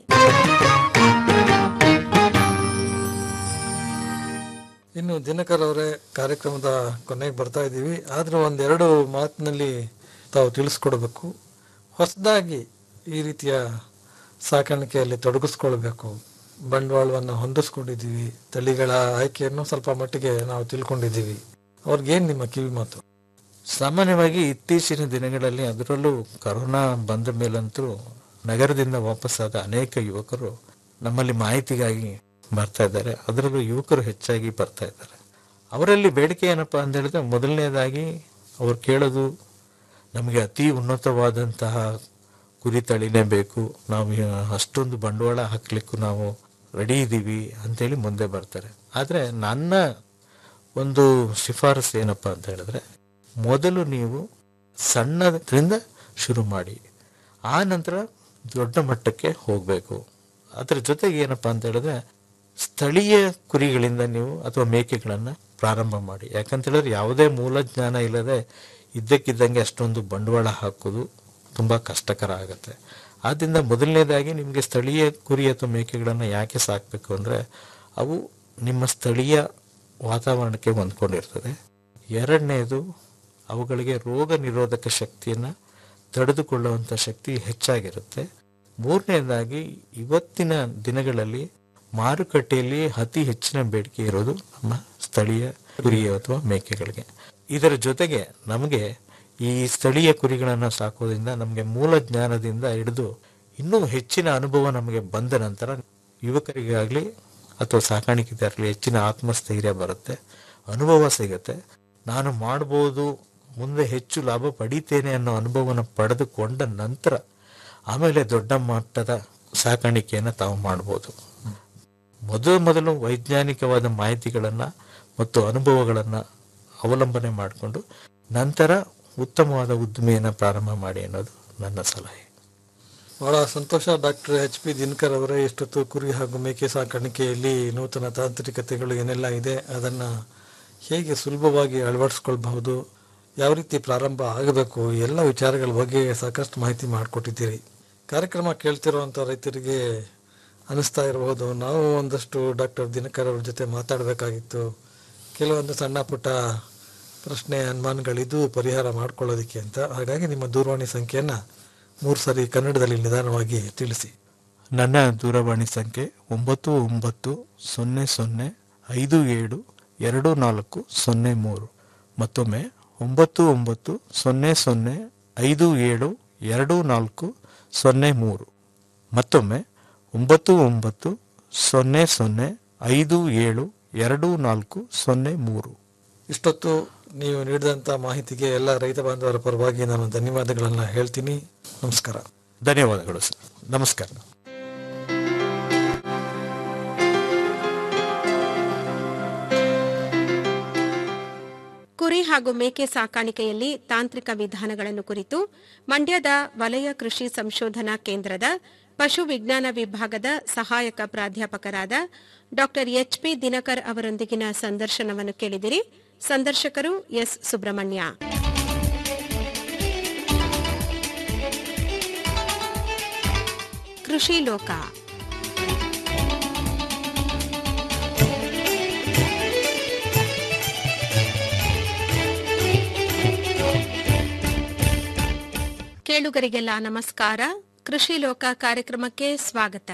ಇನ್ನು ದಿನಕರ್ ಅವರೇ ಕಾರ್ಯಕ್ರಮದ ಕೊನೆಗೆ ಬರ್ತಾ ಇದ್ದೀವಿ ಆದ್ರೆ ಒಂದೆರಡು ಮಾತಿನಲ್ಲಿ ತಾವು ತಿಳಿಸ್ಕೊಡ್ಬೇಕು ಹೊಸದಾಗಿ ಈ ರೀತಿಯ ಸಾಕಾಣಿಕೆಯಲ್ಲಿ ತೊಡಗಿಸ್ಕೊಳ್ಬೇಕು ಬಂಡವಾಳವನ್ನು ಹೊಂದಿಸ್ಕೊಂಡಿದ್ದೀವಿ ತಳಿಗಳ ಆಯ್ಕೆಯನ್ನು ಸ್ವಲ್ಪ ಮಟ್ಟಿಗೆ ನಾವು ತಿಳ್ಕೊಂಡಿದ್ದೀವಿ ಅವ್ರಿಗೇನು ನಿಮ್ಮ ಕಿವಿ ಮಾತು ಸಾಮಾನ್ಯವಾಗಿ ಇತ್ತೀಚಿನ ದಿನಗಳಲ್ಲಿ ಅದರಲ್ಲೂ ಕರೋನಾ ಬಂದ ಮೇಲಂತೂ ನಗರದಿಂದ ವಾಪಸ್ಸಾದ ಅನೇಕ ಯುವಕರು ನಮ್ಮಲ್ಲಿ ಮಾಹಿತಿಗಾಗಿ ಬರ್ತಾ ಇದ್ದಾರೆ ಅದರಲ್ಲೂ ಯುವಕರು ಹೆಚ್ಚಾಗಿ ಬರ್ತಾ ಇದ್ದಾರೆ ಅವರಲ್ಲಿ ಬೇಡಿಕೆ ಏನಪ್ಪಾ ಅಂತ ಹೇಳಿದ್ರೆ ಮೊದಲನೇದಾಗಿ ಅವ್ರು ಕೇಳೋದು ನಮಗೆ ಅತಿ ಉನ್ನತವಾದಂತಹ ಕುರಿ ತಳಿನೇ ಬೇಕು ನಾವು ಅಷ್ಟೊಂದು ಬಂಡವಾಳ ಹಾಕ್ಲಿಕ್ಕೂ ನಾವು ರೆಡಿ ಇದ್ದೀವಿ ಅಂತೇಳಿ ಮುಂದೆ ಬರ್ತಾರೆ ಆದರೆ ನನ್ನ ಒಂದು ಶಿಫಾರಸು ಏನಪ್ಪ ಅಂತ ಹೇಳಿದ್ರೆ ಮೊದಲು ನೀವು ಸಣ್ಣದ್ರಿಂದ ಶುರು ಮಾಡಿ ಆ ನಂತರ ದೊಡ್ಡ ಮಟ್ಟಕ್ಕೆ ಹೋಗಬೇಕು ಅದರ ಜೊತೆಗೆ ಏನಪ್ಪ ಅಂತ ಹೇಳಿದ್ರೆ ಸ್ಥಳೀಯ ಕುರಿಗಳಿಂದ ನೀವು ಅಥವಾ ಮೇಕೆಗಳನ್ನು ಪ್ರಾರಂಭ ಮಾಡಿ ಯಾಕಂತ ಹೇಳಿದ್ರೆ ಯಾವುದೇ ಮೂಲ ಜ್ಞಾನ ಇಲ್ಲದೆ ಇದ್ದಕ್ಕಿದ್ದಂಗೆ ಅಷ್ಟೊಂದು ಬಂಡವಾಳ ಹಾಕೋದು ತುಂಬ ಕಷ್ಟಕರ ಆಗುತ್ತೆ ಆದ್ದರಿಂದ ಮೊದಲನೇದಾಗಿ ನಿಮಗೆ ಸ್ಥಳೀಯ ಕುರಿ ಅಥವಾ ಮೇಕೆಗಳನ್ನು ಯಾಕೆ ಸಾಕಬೇಕು ಅಂದರೆ ಅವು ನಿಮ್ಮ ಸ್ಥಳೀಯ ವಾತಾವರಣಕ್ಕೆ ಹೊಂದ್ಕೊಂಡಿರ್ತದೆ ಎರಡನೇದು ಅವುಗಳಿಗೆ ರೋಗ ನಿರೋಧಕ ಶಕ್ತಿಯನ್ನು ತಡೆದುಕೊಳ್ಳುವಂಥ ಶಕ್ತಿ ಹೆಚ್ಚಾಗಿರುತ್ತೆ ಮೂರನೇದಾಗಿ ಇವತ್ತಿನ ದಿನಗಳಲ್ಲಿ ಮಾರುಕಟ್ಟೆಯಲ್ಲಿ ಅತಿ ಹೆಚ್ಚಿನ ಬೇಡಿಕೆ ಇರೋದು ನಮ್ಮ ಸ್ಥಳೀಯ ಕುರಿ ಅಥವಾ ಮೇಕೆಗಳಿಗೆ ಇದರ ಜೊತೆಗೆ ನಮಗೆ ಈ ಸ್ಥಳೀಯ ಕುರಿಗಳನ್ನು ಸಾಕೋದ್ರಿಂದ ನಮಗೆ ಮೂಲ ಜ್ಞಾನದಿಂದ ಹಿಡಿದು ಇನ್ನೂ ಹೆಚ್ಚಿನ ಅನುಭವ ನಮಗೆ ಬಂದ ನಂತರ ಯುವಕರಿಗಾಗಲಿ ಅಥವಾ ಸಾಕಾಣಿಕೆದಾರರಲ್ಲಿ ಹೆಚ್ಚಿನ ಆತ್ಮಸ್ಥೈರ್ಯ ಬರುತ್ತೆ ಅನುಭವ ಸಿಗುತ್ತೆ ನಾನು ಮಾಡ್ಬೋದು ಮುಂದೆ ಹೆಚ್ಚು ಲಾಭ ಪಡಿತೇನೆ ಅನ್ನೋ ಅನುಭವನ ಪಡೆದುಕೊಂಡ ನಂತರ ಆಮೇಲೆ ದೊಡ್ಡ ಮಟ್ಟದ ಸಾಕಾಣಿಕೆಯನ್ನು ತಾವು ಮಾಡ್ಬೋದು ಮೊದಲು ಮೊದಲು ವೈಜ್ಞಾನಿಕವಾದ ಮಾಹಿತಿಗಳನ್ನು ಮತ್ತು ಅನುಭವಗಳನ್ನು ಅವಲಂಬನೆ ಮಾಡಿಕೊಂಡು ನಂತರ ಉತ್ತಮವಾದ ಉದ್ದಿಮೆಯನ್ನು ಪ್ರಾರಂಭ ಮಾಡಿ ಅನ್ನೋದು ನನ್ನ ಸಲಹೆ ಬಹಳ ಸಂತೋಷ ಡಾಕ್ಟರ್ ಎಚ್ ಪಿ ದಿನಕರ್ ಅವರೇ ಇಷ್ಟೊತ್ತು ಕುರಿ ಹಾಗೂ ಮೇಕೆ ಸಾಕಾಣಿಕೆಯಲ್ಲಿ ನೂತನ ತಾಂತ್ರಿಕತೆಗಳು ಏನೆಲ್ಲ ಇದೆ ಅದನ್ನು ಹೇಗೆ ಸುಲಭವಾಗಿ ಅಳವಡಿಸ್ಕೊಳ್ಬಹುದು ಯಾವ ರೀತಿ ಪ್ರಾರಂಭ ಆಗಬೇಕು ಎಲ್ಲ ವಿಚಾರಗಳ ಬಗ್ಗೆ ಸಾಕಷ್ಟು ಮಾಹಿತಿ ಮಾಡಿಕೊಟ್ಟಿದ್ದೀರಿ ಕಾರ್ಯಕ್ರಮ ಕೇಳ್ತಿರುವಂಥ ರೈತರಿಗೆ ಅನಿಸ್ತಾ ಇರಬಹುದು ನಾವು ಒಂದಷ್ಟು ಡಾಕ್ಟರ್ ದಿನಕರ್ ಅವ್ರ ಜೊತೆ ಮಾತಾಡಬೇಕಾಗಿತ್ತು ಕೆಲವೊಂದು ಸಣ್ಣ ಪುಟ್ಟ ಪ್ರಶ್ನೆ ಅನುಮಾನಗಳಿದ್ದು ಪರಿಹಾರ ಮಾಡ್ಕೊಳ್ಳೋದಕ್ಕೆ ಅಂತ ಹಾಗಾಗಿ ನಿಮ್ಮ ದೂರವಾಣಿ ಸಂಖ್ಯೆಯನ್ನು ಮೂರು ಸರಿ ಕನ್ನಡದಲ್ಲಿ ನಿಧಾನವಾಗಿ ತಿಳಿಸಿ ನನ್ನ ದೂರವಾಣಿ ಸಂಖ್ಯೆ ಒಂಬತ್ತು ಒಂಬತ್ತು ಸೊನ್ನೆ ಸೊನ್ನೆ ಐದು ಏಳು ಎರಡು ನಾಲ್ಕು ಸೊನ್ನೆ ಮೂರು ಮತ್ತೊಮ್ಮೆ ಒಂಬತ್ತು ಒಂಬತ್ತು ಸೊನ್ನೆ ಸೊನ್ನೆ ಐದು ಏಳು ಎರಡು ನಾಲ್ಕು ಸೊನ್ನೆ ಮೂರು ಮತ್ತೊಮ್ಮೆ ಒಂಬತ್ತು ಒಂಬತ್ತು ಸೊನ್ನೆ ಸೊನ್ನೆ ಐದು ಏಳು ಎರಡು ನಾಲ್ಕು ಸೊನ್ನೆ ಮೂರು ಇಷ್ಟೊತ್ತು ನೀವು ನೀಡಿದಂಥ ಮಾಹಿತಿಗೆ ಎಲ್ಲ ರೈತ ಬಾಂಧವರ ಪರವಾಗಿ ನಾನು ಧನ್ಯವಾದಗಳನ್ನು ಹೇಳ್ತೀನಿ ನಮಸ್ಕಾರ ಧನ್ಯವಾದಗಳು ಸರ್ ನಮಸ್ಕಾರ ಕುರಿ ಹಾಗೂ ಮೇಕೆ ಸಾಕಾಣಿಕೆಯಲ್ಲಿ ತಾಂತ್ರಿಕ ವಿಧಾನಗಳನ್ನು ಕುರಿತು ಮಂಡ್ಯದ ವಲಯ ಕೃಷಿ ಸಂಶೋಧನಾ ಕೇಂದ್ರದ ಪಶು ವಿಜ್ಞಾನ ವಿಭಾಗದ ಸಹಾಯಕ ಪ್ರಾಧ್ಯಾಪಕರಾದ ಡಾ ಎಚ್ಪಿ ದಿನಕರ್ ಅವರೊಂದಿಗಿನ ಸಂದರ್ಶನವನ್ನು ಕೇಳಿದಿರಿ ಸಂದರ್ಶಕರು ಎಸ್ ಸುಬ್ರಹ್ಮಣ್ಯ ಕೃಷಿ ಲೋಕ ಕೇಳುಗರಿಗೆಲ್ಲ ನಮಸ್ಕಾರ ಕೃಷಿ ಲೋಕ ಕಾರ್ಯಕ್ರಮಕ್ಕೆ ಸ್ವಾಗತ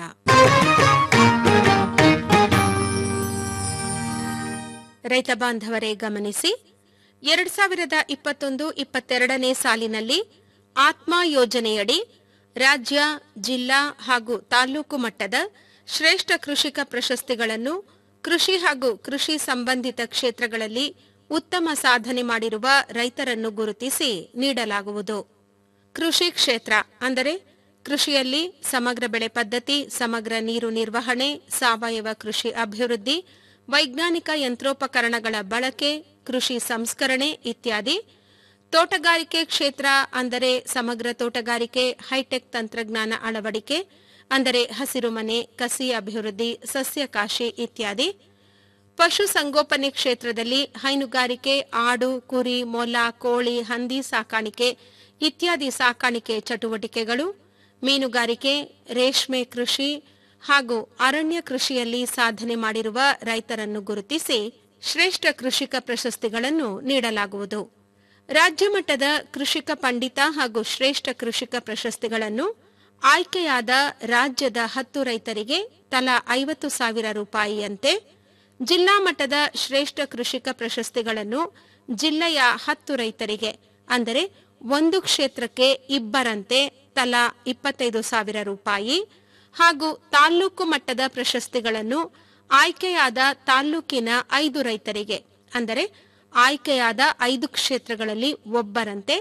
ರೈತ ಬಾಂಧವರೇ ಗಮನಿಸಿ ಎರಡ್ ಸಾವಿರದ ಇಪ್ಪತ್ತೊಂದು ಇಪ್ಪತ್ತೆರಡನೇ ಸಾಲಿನಲ್ಲಿ ಆತ್ಮ ಯೋಜನೆಯಡಿ ರಾಜ್ಯ ಜಿಲ್ಲಾ ಹಾಗೂ ತಾಲೂಕು ಮಟ್ಟದ ಶ್ರೇಷ್ಠ ಕೃಷಿಕ ಪ್ರಶಸ್ತಿಗಳನ್ನು ಕೃಷಿ ಹಾಗೂ ಕೃಷಿ ಸಂಬಂಧಿತ ಕ್ಷೇತ್ರಗಳಲ್ಲಿ ಉತ್ತಮ ಸಾಧನೆ ಮಾಡಿರುವ ರೈತರನ್ನು ಗುರುತಿಸಿ ನೀಡಲಾಗುವುದು ಕೃಷಿ ಕ್ಷೇತ್ರ ಅಂದರೆ ಕೃಷಿಯಲ್ಲಿ ಸಮಗ್ರ ಬೆಳೆ ಪದ್ಧತಿ ಸಮಗ್ರ ನೀರು ನಿರ್ವಹಣೆ ಸಾವಯವ ಕೃಷಿ ಅಭಿವೃದ್ಧಿ ವೈಜ್ಞಾನಿಕ ಯಂತ್ರೋಪಕರಣಗಳ ಬಳಕೆ ಕೃಷಿ ಸಂಸ್ಕರಣೆ ಇತ್ಯಾದಿ ತೋಟಗಾರಿಕೆ ಕ್ಷೇತ್ರ ಅಂದರೆ ಸಮಗ್ರ ತೋಟಗಾರಿಕೆ ಹೈಟೆಕ್ ತಂತ್ರಜ್ಞಾನ ಅಳವಡಿಕೆ ಅಂದರೆ ಹಸಿರುಮನೆ ಕಸಿ ಅಭಿವೃದ್ಧಿ ಸಸ್ಯಕಾಶಿ ಇತ್ಯಾದಿ ಪಶು ಸಂಗೋಪನೆ ಕ್ಷೇತ್ರದಲ್ಲಿ ಹೈನುಗಾರಿಕೆ ಆಡು ಕುರಿ ಮೊಲ ಕೋಳಿ ಹಂದಿ ಸಾಕಾಣಿಕೆ ಇತ್ಯಾದಿ ಸಾಕಾಣಿಕೆ ಚಟುವಟಿಕೆಗಳು ಮೀನುಗಾರಿಕೆ ರೇಷ್ಮೆ ಕೃಷಿ ಹಾಗೂ ಅರಣ್ಯ ಕೃಷಿಯಲ್ಲಿ ಸಾಧನೆ ಮಾಡಿರುವ ರೈತರನ್ನು ಗುರುತಿಸಿ ಶ್ರೇಷ್ಠ ಕೃಷಿಕ ಪ್ರಶಸ್ತಿಗಳನ್ನು ನೀಡಲಾಗುವುದು ರಾಜ್ಯ ಮಟ್ಟದ ಕೃಷಿಕ ಪಂಡಿತ ಹಾಗೂ ಶ್ರೇಷ್ಠ ಕೃಷಿಕ ಪ್ರಶಸ್ತಿಗಳನ್ನು ಆಯ್ಕೆಯಾದ ರಾಜ್ಯದ ಹತ್ತು ರೈತರಿಗೆ ತಲಾ ಐವತ್ತು ಸಾವಿರ ರೂಪಾಯಿಯಂತೆ ಜಿಲ್ಲಾ ಮಟ್ಟದ ಶ್ರೇಷ್ಠ ಕೃಷಿಕ ಪ್ರಶಸ್ತಿಗಳನ್ನು ಜಿಲ್ಲೆಯ ಹತ್ತು ರೈತರಿಗೆ ಅಂದರೆ ಒಂದು ಕ್ಷೇತ್ರಕ್ಕೆ ಇಬ್ಬರಂತೆ ತಲಾ ಇಪ್ಪತ್ತೈದು ಸಾವಿರ ರೂಪಾಯಿ ಹಾಗೂ ತಾಲ್ಲೂಕು ಮಟ್ಟದ ಪ್ರಶಸ್ತಿಗಳನ್ನು ಆಯ್ಕೆಯಾದ ತಾಲ್ಲೂಕಿನ ಐದು ರೈತರಿಗೆ ಅಂದರೆ ಆಯ್ಕೆಯಾದ ಐದು ಕ್ಷೇತ್ರಗಳಲ್ಲಿ ಒಬ್ಬರಂತೆ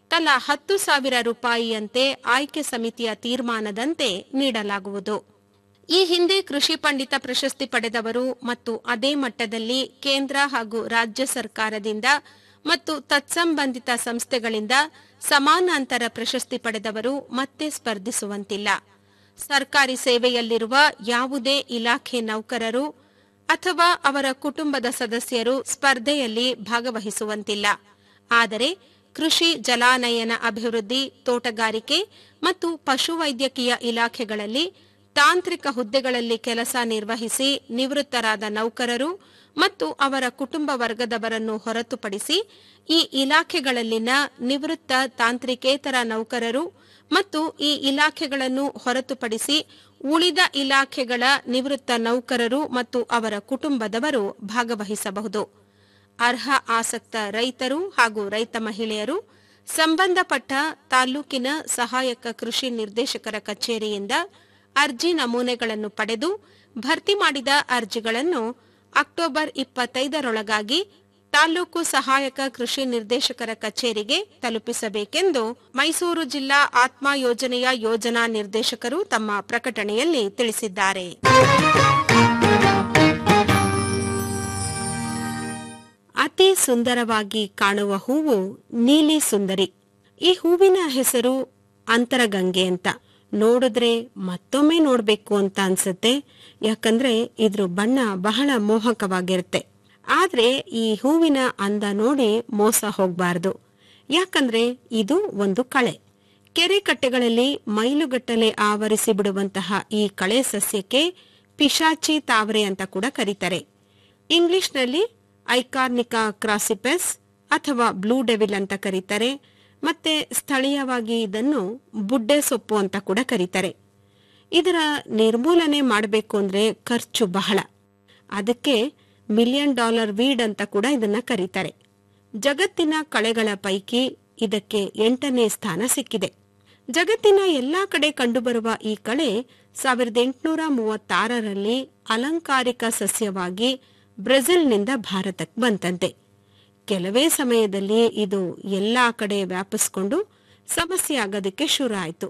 ತಲಾ ಹತ್ತು ಸಾವಿರ ರೂಪಾಯಿಯಂತೆ ಆಯ್ಕೆ ಸಮಿತಿಯ ತೀರ್ಮಾನದಂತೆ ನೀಡಲಾಗುವುದು ಈ ಹಿಂದೆ ಕೃಷಿ ಪಂಡಿತ ಪ್ರಶಸ್ತಿ ಪಡೆದವರು ಮತ್ತು ಅದೇ ಮಟ್ಟದಲ್ಲಿ ಕೇಂದ್ರ ಹಾಗೂ ರಾಜ್ಯ ಸರ್ಕಾರದಿಂದ ಮತ್ತು ತತ್ಸಂಬಂಧಿತ ಸಂಸ್ಥೆಗಳಿಂದ ಸಮಾನಾಂತರ ಪ್ರಶಸ್ತಿ ಪಡೆದವರು ಮತ್ತೆ ಸ್ಪರ್ಧಿಸುವಂತಿಲ್ಲ ಸರ್ಕಾರಿ ಸೇವೆಯಲ್ಲಿರುವ ಯಾವುದೇ ಇಲಾಖೆ ನೌಕರರು ಅಥವಾ ಅವರ ಕುಟುಂಬದ ಸದಸ್ಯರು ಸ್ಪರ್ಧೆಯಲ್ಲಿ ಭಾಗವಹಿಸುವಂತಿಲ್ಲ ಆದರೆ ಕೃಷಿ ಜಲಾನಯನ ಅಭಿವೃದ್ಧಿ ತೋಟಗಾರಿಕೆ ಮತ್ತು ಪಶುವೈದ್ಯಕೀಯ ಇಲಾಖೆಗಳಲ್ಲಿ ತಾಂತ್ರಿಕ ಹುದ್ದೆಗಳಲ್ಲಿ ಕೆಲಸ ನಿರ್ವಹಿಸಿ ನಿವೃತ್ತರಾದ ನೌಕರರು ಮತ್ತು ಅವರ ಕುಟುಂಬ ವರ್ಗದವರನ್ನು ಹೊರತುಪಡಿಸಿ ಈ ಇಲಾಖೆಗಳಲ್ಲಿನ ನಿವೃತ್ತ ತಾಂತ್ರಿಕೇತರ ನೌಕರರು ಮತ್ತು ಈ ಇಲಾಖೆಗಳನ್ನು ಹೊರತುಪಡಿಸಿ ಉಳಿದ ಇಲಾಖೆಗಳ ನಿವೃತ್ತ ನೌಕರರು ಮತ್ತು ಅವರ ಕುಟುಂಬದವರು ಭಾಗವಹಿಸಬಹುದು ಅರ್ಹ ಆಸಕ್ತ ರೈತರು ಹಾಗೂ ರೈತ ಮಹಿಳೆಯರು ಸಂಬಂಧಪಟ್ಟ ತಾಲೂಕಿನ ಸಹಾಯಕ ಕೃಷಿ ನಿರ್ದೇಶಕರ ಕಚೇರಿಯಿಂದ ಅರ್ಜಿ ನಮೂನೆಗಳನ್ನು ಪಡೆದು ಭರ್ತಿ ಮಾಡಿದ ಅರ್ಜಿಗಳನ್ನು ಅಕ್ಟೋಬರ್ ಇಪ್ಪತ್ತೈದರೊಳಗಾಗಿ ತಾಲೂಕು ಸಹಾಯಕ ಕೃಷಿ ನಿರ್ದೇಶಕರ ಕಚೇರಿಗೆ ತಲುಪಿಸಬೇಕೆಂದು ಮೈಸೂರು ಜಿಲ್ಲಾ ಆತ್ಮ ಯೋಜನೆಯ ಯೋಜನಾ ನಿರ್ದೇಶಕರು ತಮ್ಮ ಪ್ರಕಟಣೆಯಲ್ಲಿ ತಿಳಿಸಿದ್ದಾರೆ ಅತಿ ಸುಂದರವಾಗಿ ಕಾಣುವ ಹೂವು ನೀಲಿ ಸುಂದರಿ ಈ ಹೂವಿನ ಹೆಸರು ಅಂತರಗಂಗೆ ಅಂತ ನೋಡಿದ್ರೆ ಮತ್ತೊಮ್ಮೆ ನೋಡ್ಬೇಕು ಅಂತ ಅನ್ಸುತ್ತೆ ಯಾಕಂದ್ರೆ ಇದ್ರ ಬಣ್ಣ ಬಹಳ ಮೋಹಕವಾಗಿರುತ್ತೆ ಆದ್ರೆ ಈ ಹೂವಿನ ಅಂದ ನೋಡಿ ಮೋಸ ಹೋಗ್ಬಾರ್ದು ಯಾಕಂದ್ರೆ ಇದು ಒಂದು ಕಳೆ ಕೆರೆ ಕಟ್ಟೆಗಳಲ್ಲಿ ಮೈಲುಗಟ್ಟಲೆ ಆವರಿಸಿ ಬಿಡುವಂತಹ ಈ ಕಳೆ ಸಸ್ಯಕ್ಕೆ ಪಿಶಾಚಿ ತಾವರೆ ಅಂತ ಕೂಡ ಕರೀತಾರೆ ಇಂಗ್ಲಿಷ್ನಲ್ಲಿ ಐಕಾರ್ನಿಕಾ ಕ್ರಾಸಿಪೆಸ್ ಅಥವಾ ಬ್ಲೂ ಡೆವಿಲ್ ಅಂತ ಕರೀತಾರೆ ಮತ್ತೆ ಸ್ಥಳೀಯವಾಗಿ ಇದನ್ನು ಬುಡ್ಡೆ ಸೊಪ್ಪು ಅಂತ ಕೂಡ ಕರೀತಾರೆ ಇದರ ನಿರ್ಮೂಲನೆ ಮಾಡಬೇಕು ಅಂದ್ರೆ ಖರ್ಚು ಬಹಳ ಅದಕ್ಕೆ ಮಿಲಿಯನ್ ಡಾಲರ್ ವೀಡ್ ಅಂತ ಕೂಡ ಇದನ್ನ ಕರೀತಾರೆ ಜಗತ್ತಿನ ಕಳೆಗಳ ಪೈಕಿ ಇದಕ್ಕೆ ಎಂಟನೇ ಸ್ಥಾನ ಸಿಕ್ಕಿದೆ ಜಗತ್ತಿನ ಎಲ್ಲಾ ಕಡೆ ಕಂಡುಬರುವ ಈ ಕಳೆ ಸಾವಿರದ ಎಂಟುನೂರ ಮೂವತ್ತಾರರಲ್ಲಿ ಅಲಂಕಾರಿಕ ಸಸ್ಯವಾಗಿ ಬ್ರೆಜಿಲ್ನಿಂದ ಭಾರತಕ್ಕೆ ಬಂತಂತೆ ಕೆಲವೇ ಸಮಯದಲ್ಲಿ ಇದು ಎಲ್ಲಾ ಕಡೆ ವ್ಯಾಪಿಸ್ಕೊಂಡು ಸಮಸ್ಯೆ ಆಗೋದಕ್ಕೆ ಶುರು ಆಯಿತು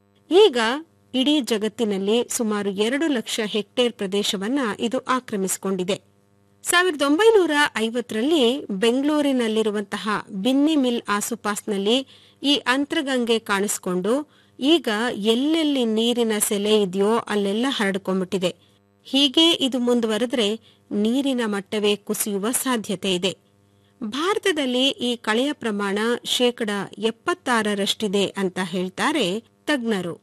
ಈಗ ಇಡೀ ಜಗತ್ತಿನಲ್ಲಿ ಸುಮಾರು ಎರಡು ಲಕ್ಷ ಹೆಕ್ಟೇರ್ ಪ್ರದೇಶವನ್ನ ಇದು ಆಕ್ರಮಿಸಿಕೊಂಡಿದೆ ಸಾವಿರದ ಒಂಬೈನೂರ ಐವತ್ತರಲ್ಲಿ ಬೆಂಗಳೂರಿನಲ್ಲಿರುವಂತಹ ಬಿನ್ನಿ ಮಿಲ್ ಆಸುಪಾಸ್ನಲ್ಲಿ ಈ ಅಂತರಗಂಗೆ ಕಾಣಿಸ್ಕೊಂಡು ಈಗ ಎಲ್ಲೆಲ್ಲಿ ನೀರಿನ ಸೆಲೆ ಇದೆಯೋ ಅಲ್ಲೆಲ್ಲ ಹರಡ್ಕೊಂಡ್ಬಿಟ್ಟಿದೆ ಹೀಗೆ ಇದು ಮುಂದುವರೆದ್ರೆ ನೀರಿನ ಮಟ್ಟವೇ ಕುಸಿಯುವ ಸಾಧ್ಯತೆ ಇದೆ ಭಾರತದಲ್ಲಿ ಈ ಕಳೆಯ ಪ್ರಮಾಣ ಶೇಕಡ ಎಪ್ಪತ್ತಾರರಷ್ಟಿದೆ ಅಂತ ಹೇಳ್ತಾರೆ ತಜ್ಞರು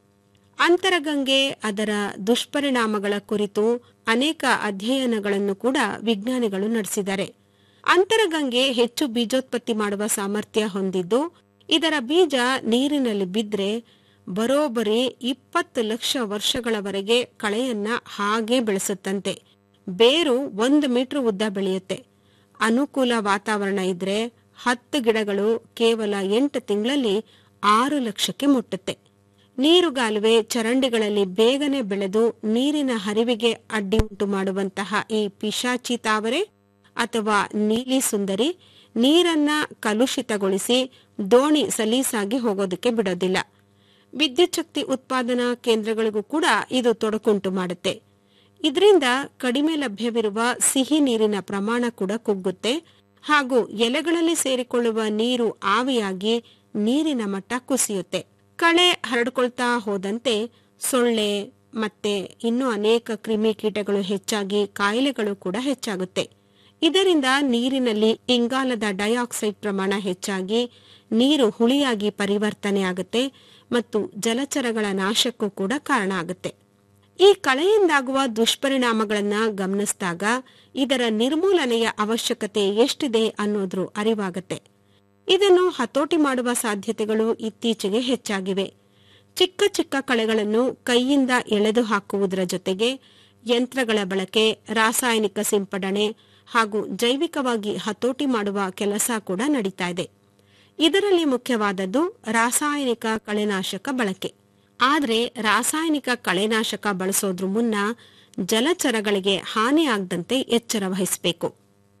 ಅಂತರಗಂಗೆ ಅದರ ದುಷ್ಪರಿಣಾಮಗಳ ಕುರಿತು ಅನೇಕ ಅಧ್ಯಯನಗಳನ್ನು ಕೂಡ ವಿಜ್ಞಾನಿಗಳು ನಡೆಸಿದ್ದಾರೆ ಅಂತರಗಂಗೆ ಹೆಚ್ಚು ಬೀಜೋತ್ಪತ್ತಿ ಮಾಡುವ ಸಾಮರ್ಥ್ಯ ಹೊಂದಿದ್ದು ಇದರ ಬೀಜ ನೀರಿನಲ್ಲಿ ಬಿದ್ರೆ ಬರೋಬ್ಬರಿ ಇಪ್ಪತ್ತು ಲಕ್ಷ ವರ್ಷಗಳವರೆಗೆ ಕಳೆಯನ್ನ ಹಾಗೆ ಬೆಳೆಸುತ್ತಂತೆ ಬೇರು ಒಂದು ಮೀಟರ್ ಉದ್ದ ಬೆಳೆಯುತ್ತೆ ಅನುಕೂಲ ವಾತಾವರಣ ಇದ್ರೆ ಹತ್ತು ಗಿಡಗಳು ಕೇವಲ ಎಂಟು ತಿಂಗಳಲ್ಲಿ ಆರು ಲಕ್ಷಕ್ಕೆ ಮುಟ್ಟುತ್ತೆ ನೀರುಗಾಲುವೆ ಚರಂಡಿಗಳಲ್ಲಿ ಬೇಗನೆ ಬೆಳೆದು ನೀರಿನ ಹರಿವಿಗೆ ಅಡ್ಡಿ ಉಂಟು ಮಾಡುವಂತಹ ಈ ಪಿಶಾಚಿ ತಾವರೆ ಅಥವಾ ನೀಲಿ ಸುಂದರಿ ನೀರನ್ನ ಕಲುಷಿತಗೊಳಿಸಿ ದೋಣಿ ಸಲೀಸಾಗಿ ಹೋಗೋದಕ್ಕೆ ಬಿಡೋದಿಲ್ಲ ವಿದ್ಯುತ್ ಶಕ್ತಿ ಉತ್ಪಾದನಾ ಕೇಂದ್ರಗಳಿಗೂ ಕೂಡ ಇದು ತೊಡಕುಂಟು ಮಾಡುತ್ತೆ ಇದರಿಂದ ಕಡಿಮೆ ಲಭ್ಯವಿರುವ ಸಿಹಿ ನೀರಿನ ಪ್ರಮಾಣ ಕೂಡ ಕುಗ್ಗುತ್ತೆ ಹಾಗೂ ಎಲೆಗಳಲ್ಲಿ ಸೇರಿಕೊಳ್ಳುವ ನೀರು ಆವಿಯಾಗಿ ನೀರಿನ ಮಟ್ಟ ಕುಸಿಯುತ್ತೆ ಕಳೆ ಹರಡ್ಕೊಳ್ತಾ ಹೋದಂತೆ ಸೊಳ್ಳೆ ಮತ್ತೆ ಇನ್ನೂ ಅನೇಕ ಕ್ರಿಮಿಕೀಟಗಳು ಹೆಚ್ಚಾಗಿ ಕಾಯಿಲೆಗಳು ಕೂಡ ಹೆಚ್ಚಾಗುತ್ತೆ ಇದರಿಂದ ನೀರಿನಲ್ಲಿ ಇಂಗಾಲದ ಡೈಆಕ್ಸೈಡ್ ಪ್ರಮಾಣ ಹೆಚ್ಚಾಗಿ ನೀರು ಹುಳಿಯಾಗಿ ಪರಿವರ್ತನೆ ಆಗುತ್ತೆ ಮತ್ತು ಜಲಚರಗಳ ನಾಶಕ್ಕೂ ಕೂಡ ಕಾರಣ ಆಗುತ್ತೆ ಈ ಕಳೆಯಿಂದಾಗುವ ದುಷ್ಪರಿಣಾಮಗಳನ್ನ ಗಮನಿಸಿದಾಗ ಇದರ ನಿರ್ಮೂಲನೆಯ ಅವಶ್ಯಕತೆ ಎಷ್ಟಿದೆ ಅನ್ನೋದ್ರ ಅರಿವಾಗತ್ತೆ ಇದನ್ನು ಹತೋಟಿ ಮಾಡುವ ಸಾಧ್ಯತೆಗಳು ಇತ್ತೀಚೆಗೆ ಹೆಚ್ಚಾಗಿವೆ ಚಿಕ್ಕ ಚಿಕ್ಕ ಕಳೆಗಳನ್ನು ಕೈಯಿಂದ ಎಳೆದು ಹಾಕುವುದರ ಜೊತೆಗೆ ಯಂತ್ರಗಳ ಬಳಕೆ ರಾಸಾಯನಿಕ ಸಿಂಪಡಣೆ ಹಾಗೂ ಜೈವಿಕವಾಗಿ ಹತೋಟಿ ಮಾಡುವ ಕೆಲಸ ಕೂಡ ನಡೀತಾ ಇದೆ ಇದರಲ್ಲಿ ಮುಖ್ಯವಾದದ್ದು ರಾಸಾಯನಿಕ ಕಳೆನಾಶಕ ಬಳಕೆ ಆದರೆ ರಾಸಾಯನಿಕ ಕಳೆನಾಶಕ ಬಳಸೋದ್ರ ಮುನ್ನ ಜಲಚರಗಳಿಗೆ ಹಾನಿ ಆಗದಂತೆ ಎಚ್ಚರ ವಹಿಸಬೇಕು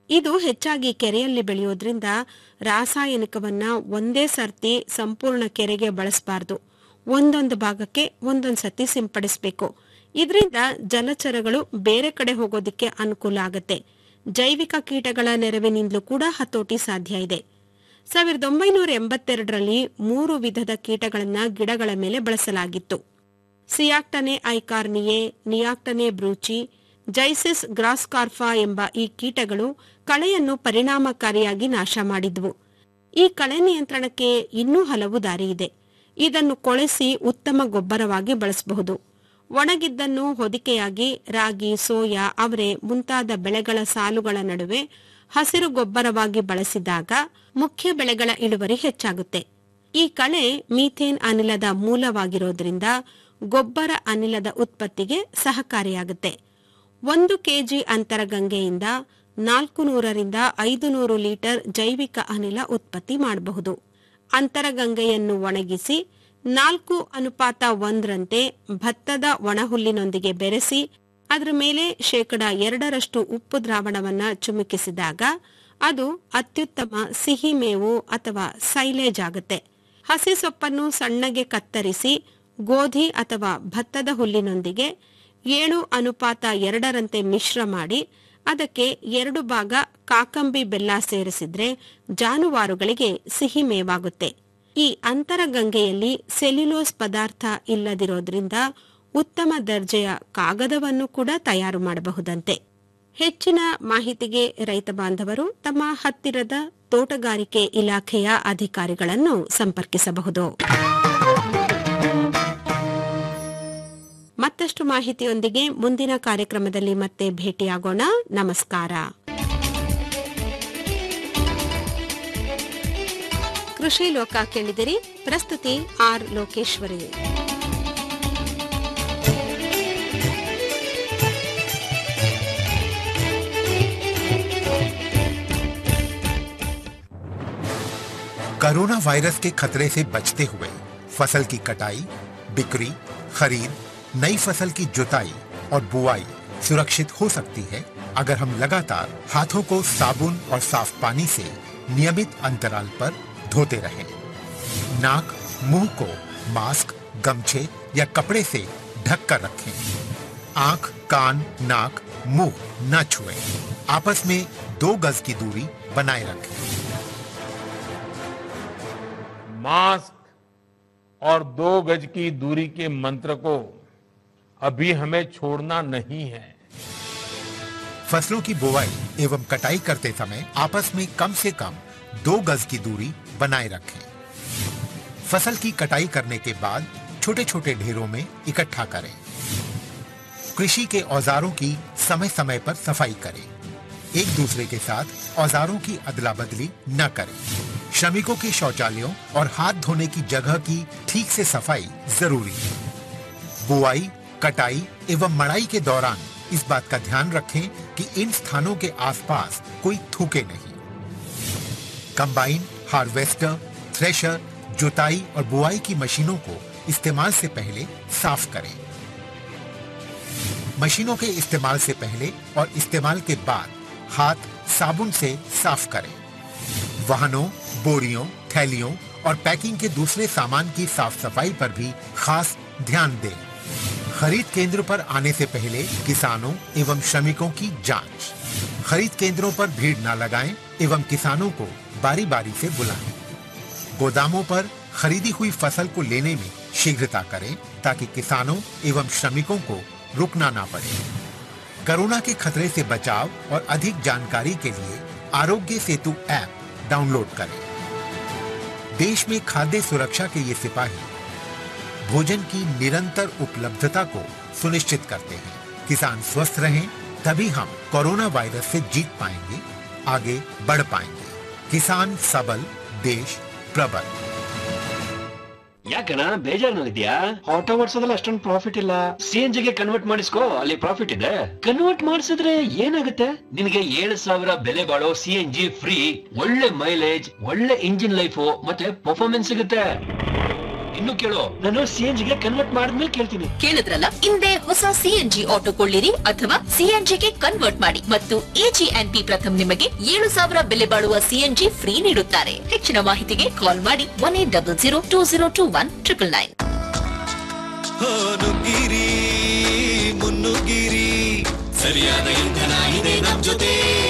ಇದು ಹೆಚ್ಚಾಗಿ ಕೆರೆಯಲ್ಲಿ ಬೆಳೆಯೋದ್ರಿಂದ ರಾಸಾಯನಿಕವನ್ನ ಒಂದೇ ಸರ್ತಿ ಸಂಪೂರ್ಣ ಕೆರೆಗೆ ಬಳಸಬಾರ್ದು ಒಂದೊಂದು ಭಾಗಕ್ಕೆ ಒಂದೊಂದು ಸತಿ ಸಿಂಪಡಿಸಬೇಕು ಇದರಿಂದ ಜಲಚರಗಳು ಬೇರೆ ಕಡೆ ಹೋಗೋದಿಕ್ಕೆ ಅನುಕೂಲ ಆಗತ್ತೆ ಜೈವಿಕ ಕೀಟಗಳ ನೆರವಿನಿಂದಲೂ ಕೂಡ ಹತೋಟಿ ಸಾಧ್ಯ ಇದೆ ಸಾವಿರದ ಒಂಬೈನೂರ ಎಂಬತ್ತೆರಡರಲ್ಲಿ ಮೂರು ವಿಧದ ಕೀಟಗಳನ್ನ ಗಿಡಗಳ ಮೇಲೆ ಬಳಸಲಾಗಿತ್ತು ಸಿಯಾಕ್ಟನೆ ಐಕಾರ್ನಿಯೆ ನಿಯಾಕ್ಟನೆ ಬ್ರೂಚಿ ಜೈಸಿಸ್ ಗ್ರಾಸ್ಕಾರ್ಫಾ ಎಂಬ ಈ ಕೀಟಗಳು ಕಳೆಯನ್ನು ಪರಿಣಾಮಕಾರಿಯಾಗಿ ನಾಶ ಮಾಡಿದ್ವು ಈ ಕಳೆ ನಿಯಂತ್ರಣಕ್ಕೆ ಇನ್ನೂ ಹಲವು ದಾರಿ ಇದೆ ಇದನ್ನು ಕೊಳೆಸಿ ಉತ್ತಮ ಗೊಬ್ಬರವಾಗಿ ಬಳಸಬಹುದು ಒಣಗಿದ್ದನ್ನು ಹೊದಿಕೆಯಾಗಿ ರಾಗಿ ಸೋಯಾ ಅವರೆ ಮುಂತಾದ ಬೆಳೆಗಳ ಸಾಲುಗಳ ನಡುವೆ ಹಸಿರು ಗೊಬ್ಬರವಾಗಿ ಬಳಸಿದಾಗ ಮುಖ್ಯ ಬೆಳೆಗಳ ಇಳುವರಿ ಹೆಚ್ಚಾಗುತ್ತೆ ಈ ಕಳೆ ಮೀಥೇನ್ ಅನಿಲದ ಮೂಲವಾಗಿರೋದ್ರಿಂದ ಗೊಬ್ಬರ ಅನಿಲದ ಉತ್ಪತ್ತಿಗೆ ಸಹಕಾರಿಯಾಗುತ್ತೆ ಒಂದು ಕೆಜಿ ಅಂತರಗಂಗೆಯಿಂದ ನಾಲ್ಕು ನೂರರಿಂದ ಐದು ನೂರು ಲೀಟರ್ ಜೈವಿಕ ಅನಿಲ ಉತ್ಪತ್ತಿ ಮಾಡಬಹುದು ಅಂತರಗಂಗೆಯನ್ನು ಒಣಗಿಸಿ ನಾಲ್ಕು ಅನುಪಾತ ಒಂದರಂತೆ ಭತ್ತದ ಒಣಹುಲ್ಲಿನೊಂದಿಗೆ ಬೆರೆಸಿ ಅದರ ಮೇಲೆ ಶೇಕಡ ಎರಡರಷ್ಟು ಉಪ್ಪು ದ್ರಾವಣವನ್ನ ಚುಮುಕಿಸಿದಾಗ ಅದು ಅತ್ಯುತ್ತಮ ಸಿಹಿ ಮೇವು ಅಥವಾ ಸೈಲೇಜ್ ಆಗುತ್ತೆ ಹಸಿ ಸೊಪ್ಪನ್ನು ಸಣ್ಣಗೆ ಕತ್ತರಿಸಿ ಗೋಧಿ ಅಥವಾ ಭತ್ತದ ಹುಲ್ಲಿನೊಂದಿಗೆ ಏಳು ಅನುಪಾತ ಎರಡರಂತೆ ಮಿಶ್ರ ಮಾಡಿ ಅದಕ್ಕೆ ಎರಡು ಭಾಗ ಕಾಕಂಬಿ ಬೆಲ್ಲ ಸೇರಿಸಿದ್ರೆ ಜಾನುವಾರುಗಳಿಗೆ ಸಿಹಿ ಮೇವಾಗುತ್ತೆ ಈ ಅಂತರಗಂಗೆಯಲ್ಲಿ ಸೆಲ್ಯುಲೋಸ್ ಪದಾರ್ಥ ಇಲ್ಲದಿರೋದ್ರಿಂದ ಉತ್ತಮ ದರ್ಜೆಯ ಕಾಗದವನ್ನು ಕೂಡ ತಯಾರು ಮಾಡಬಹುದಂತೆ ಹೆಚ್ಚಿನ ಮಾಹಿತಿಗೆ ರೈತ ಬಾಂಧವರು ತಮ್ಮ ಹತ್ತಿರದ ತೋಟಗಾರಿಕೆ ಇಲಾಖೆಯ ಅಧಿಕಾರಿಗಳನ್ನು ಸಂಪರ್ಕಿಸಬಹುದು ಮತ್ತಷ್ಟು ಮಾಹಿತಿಯೊಂದಿಗೆ ಮುಂದಿನ ಕಾರ್ಯಕ್ರಮದಲ್ಲಿ ಮತ್ತೆ ಭೇಟಿಯಾಗೋಣ ನಮಸ್ಕಾರ ಕೃಷಿ ಲೋಕ ಕೇಳಿದಿರಿ ಪ್ರಸ್ತುತಿ ಆರ್ ಲೋಕೇಶ್ವರಿ कोरोना वायरस के खतरे से बचते हुए फसल की कटाई बिक्री खरीद नई फसल की जुताई और बुआई सुरक्षित हो सकती है अगर हम लगातार हाथों को साबुन और साफ पानी से नियमित अंतराल पर धोते रहें। नाक मुंह को मास्क गमछे या कपड़े से ढक कर रखें आंख कान नाक मुंह न छुएं। आपस में दो गज की दूरी बनाए रखें मास्क और दो गज की दूरी के मंत्र को अभी हमें छोड़ना नहीं है फसलों की बुवाई एवं कटाई करते समय आपस में कम से कम दो गज की दूरी बनाए रखें फसल की कटाई करने के बाद छोटे छोटे ढेरों में इकट्ठा करें कृषि के औजारों की समय समय पर सफाई करें एक दूसरे के साथ औजारों की अदला बदली न करें श्रमिकों के शौचालयों और हाथ धोने की जगह की ठीक से सफाई जरूरी है बुआई कटाई एवं मड़ाई के दौरान इस बात का ध्यान रखें कि इन स्थानों के आसपास कोई थूके नहीं कंबाइन हार्वेस्टर थ्रेशर जुताई और बुआई की मशीनों को इस्तेमाल से पहले साफ करें मशीनों के इस्तेमाल से पहले और इस्तेमाल के बाद हाथ साबुन से साफ करें वाहनों बोरियों थैलियों और पैकिंग के दूसरे सामान की साफ सफाई पर भी खास ध्यान दें खरीद केंद्र पर आने से पहले किसानों एवं श्रमिकों की जांच खरीद केंद्रों पर भीड़ न लगाएं एवं किसानों को बारी बारी से बुलाएं गोदामों पर खरीदी हुई फसल को लेने में शीघ्रता करें ताकि किसानों एवं श्रमिकों को रुकना ना पड़े कोरोना के खतरे से बचाव और अधिक जानकारी के लिए आरोग्य सेतु ऐप डाउनलोड करें देश में खाद्य सुरक्षा के ये सिपाही भोजन की निरंतर उपलब्धता को सुनिश्चित करते हैं किसान स्वस्थ रहें तभी हम कोरोना वायरस से जीत पाएंगे आगे बढ़ पाएंगे किसान सबल देश प्रबल ಯಾಕಣ ಬೇಜಾರಿನಲ್ಲಿದ್ಯಾ ಆಟೋ ಓಡಿಸೋದ್ರಲ್ಲಿ ಅಷ್ಟೊಂದು ಪ್ರಾಫಿಟ್ ಇಲ್ಲ ಸಿ ಎನ್ ಜಿಗೆ ಕನ್ವರ್ಟ್ ಮಾಡಿಸ್ಕೋ ಅಲ್ಲಿ ಪ್ರಾಫಿಟ್ ಇದೆ ಕನ್ವರ್ಟ್ ಮಾಡಿಸಿದ್ರೆ ಏನಾಗುತ್ತೆ ನಿನಗೆ ಏಳು ಸಾವಿರ ಬೆಲೆ ಬಾಳೋ ಸಿ ಎನ್ ಜಿ ಫ್ರೀ ಒಳ್ಳೆ ಮೈಲೇಜ್ ಒಳ್ಳೆ ಇಂಜಿನ್ ಲೈಫ್ ಮತ್ತೆ ಪರ್ಫಾರ್ಮೆನ್ಸ್ ಸಿಗುತ್ತೆ ಇನ್ನು ಕೇಳು ನಾನು ಸಿಎನ್ಜಿಗೆ ಕನ್ವರ್ಟ್ ಮಾಡಿದ್ಮೇಲೆ ಕೇಳ್ತೀನಿ ಕೇಳಿದ್ರಲ್ಲ ಹಿಂದೆ ಹೊಸ ಸಿಎನ್ಜಿ ಆಟೋ ಕೊಳ್ಳಿರಿ ಅಥವಾ ಸಿಎನ್ಜಿಗೆ ಕನ್ವರ್ಟ್ ಮಾಡಿ ಮತ್ತು ಎಜಿಎನ್ಪಿ ಪ್ರಥಮ್ ನಿಮಗೆ ಏಳು ಸಾವಿರ ಬೆಲೆ ಬಾಳುವ ಸಿಎನ್ಜಿ ಫ್ರೀ ನೀಡುತ್ತಾರೆ ಹೆಚ್ಚಿನ ಮಾಹಿತಿಗೆ ಕಾಲ್ ಮಾಡಿ one eight double zero two zero two one triple nine ನುಗ್ಗಿರಿ ಮುನ್ನುಗ್ಗಿರಿ ಸರಿಯಾದ ಇಂಧನ ಇದೆ ನಮ್ ಜೊತೆ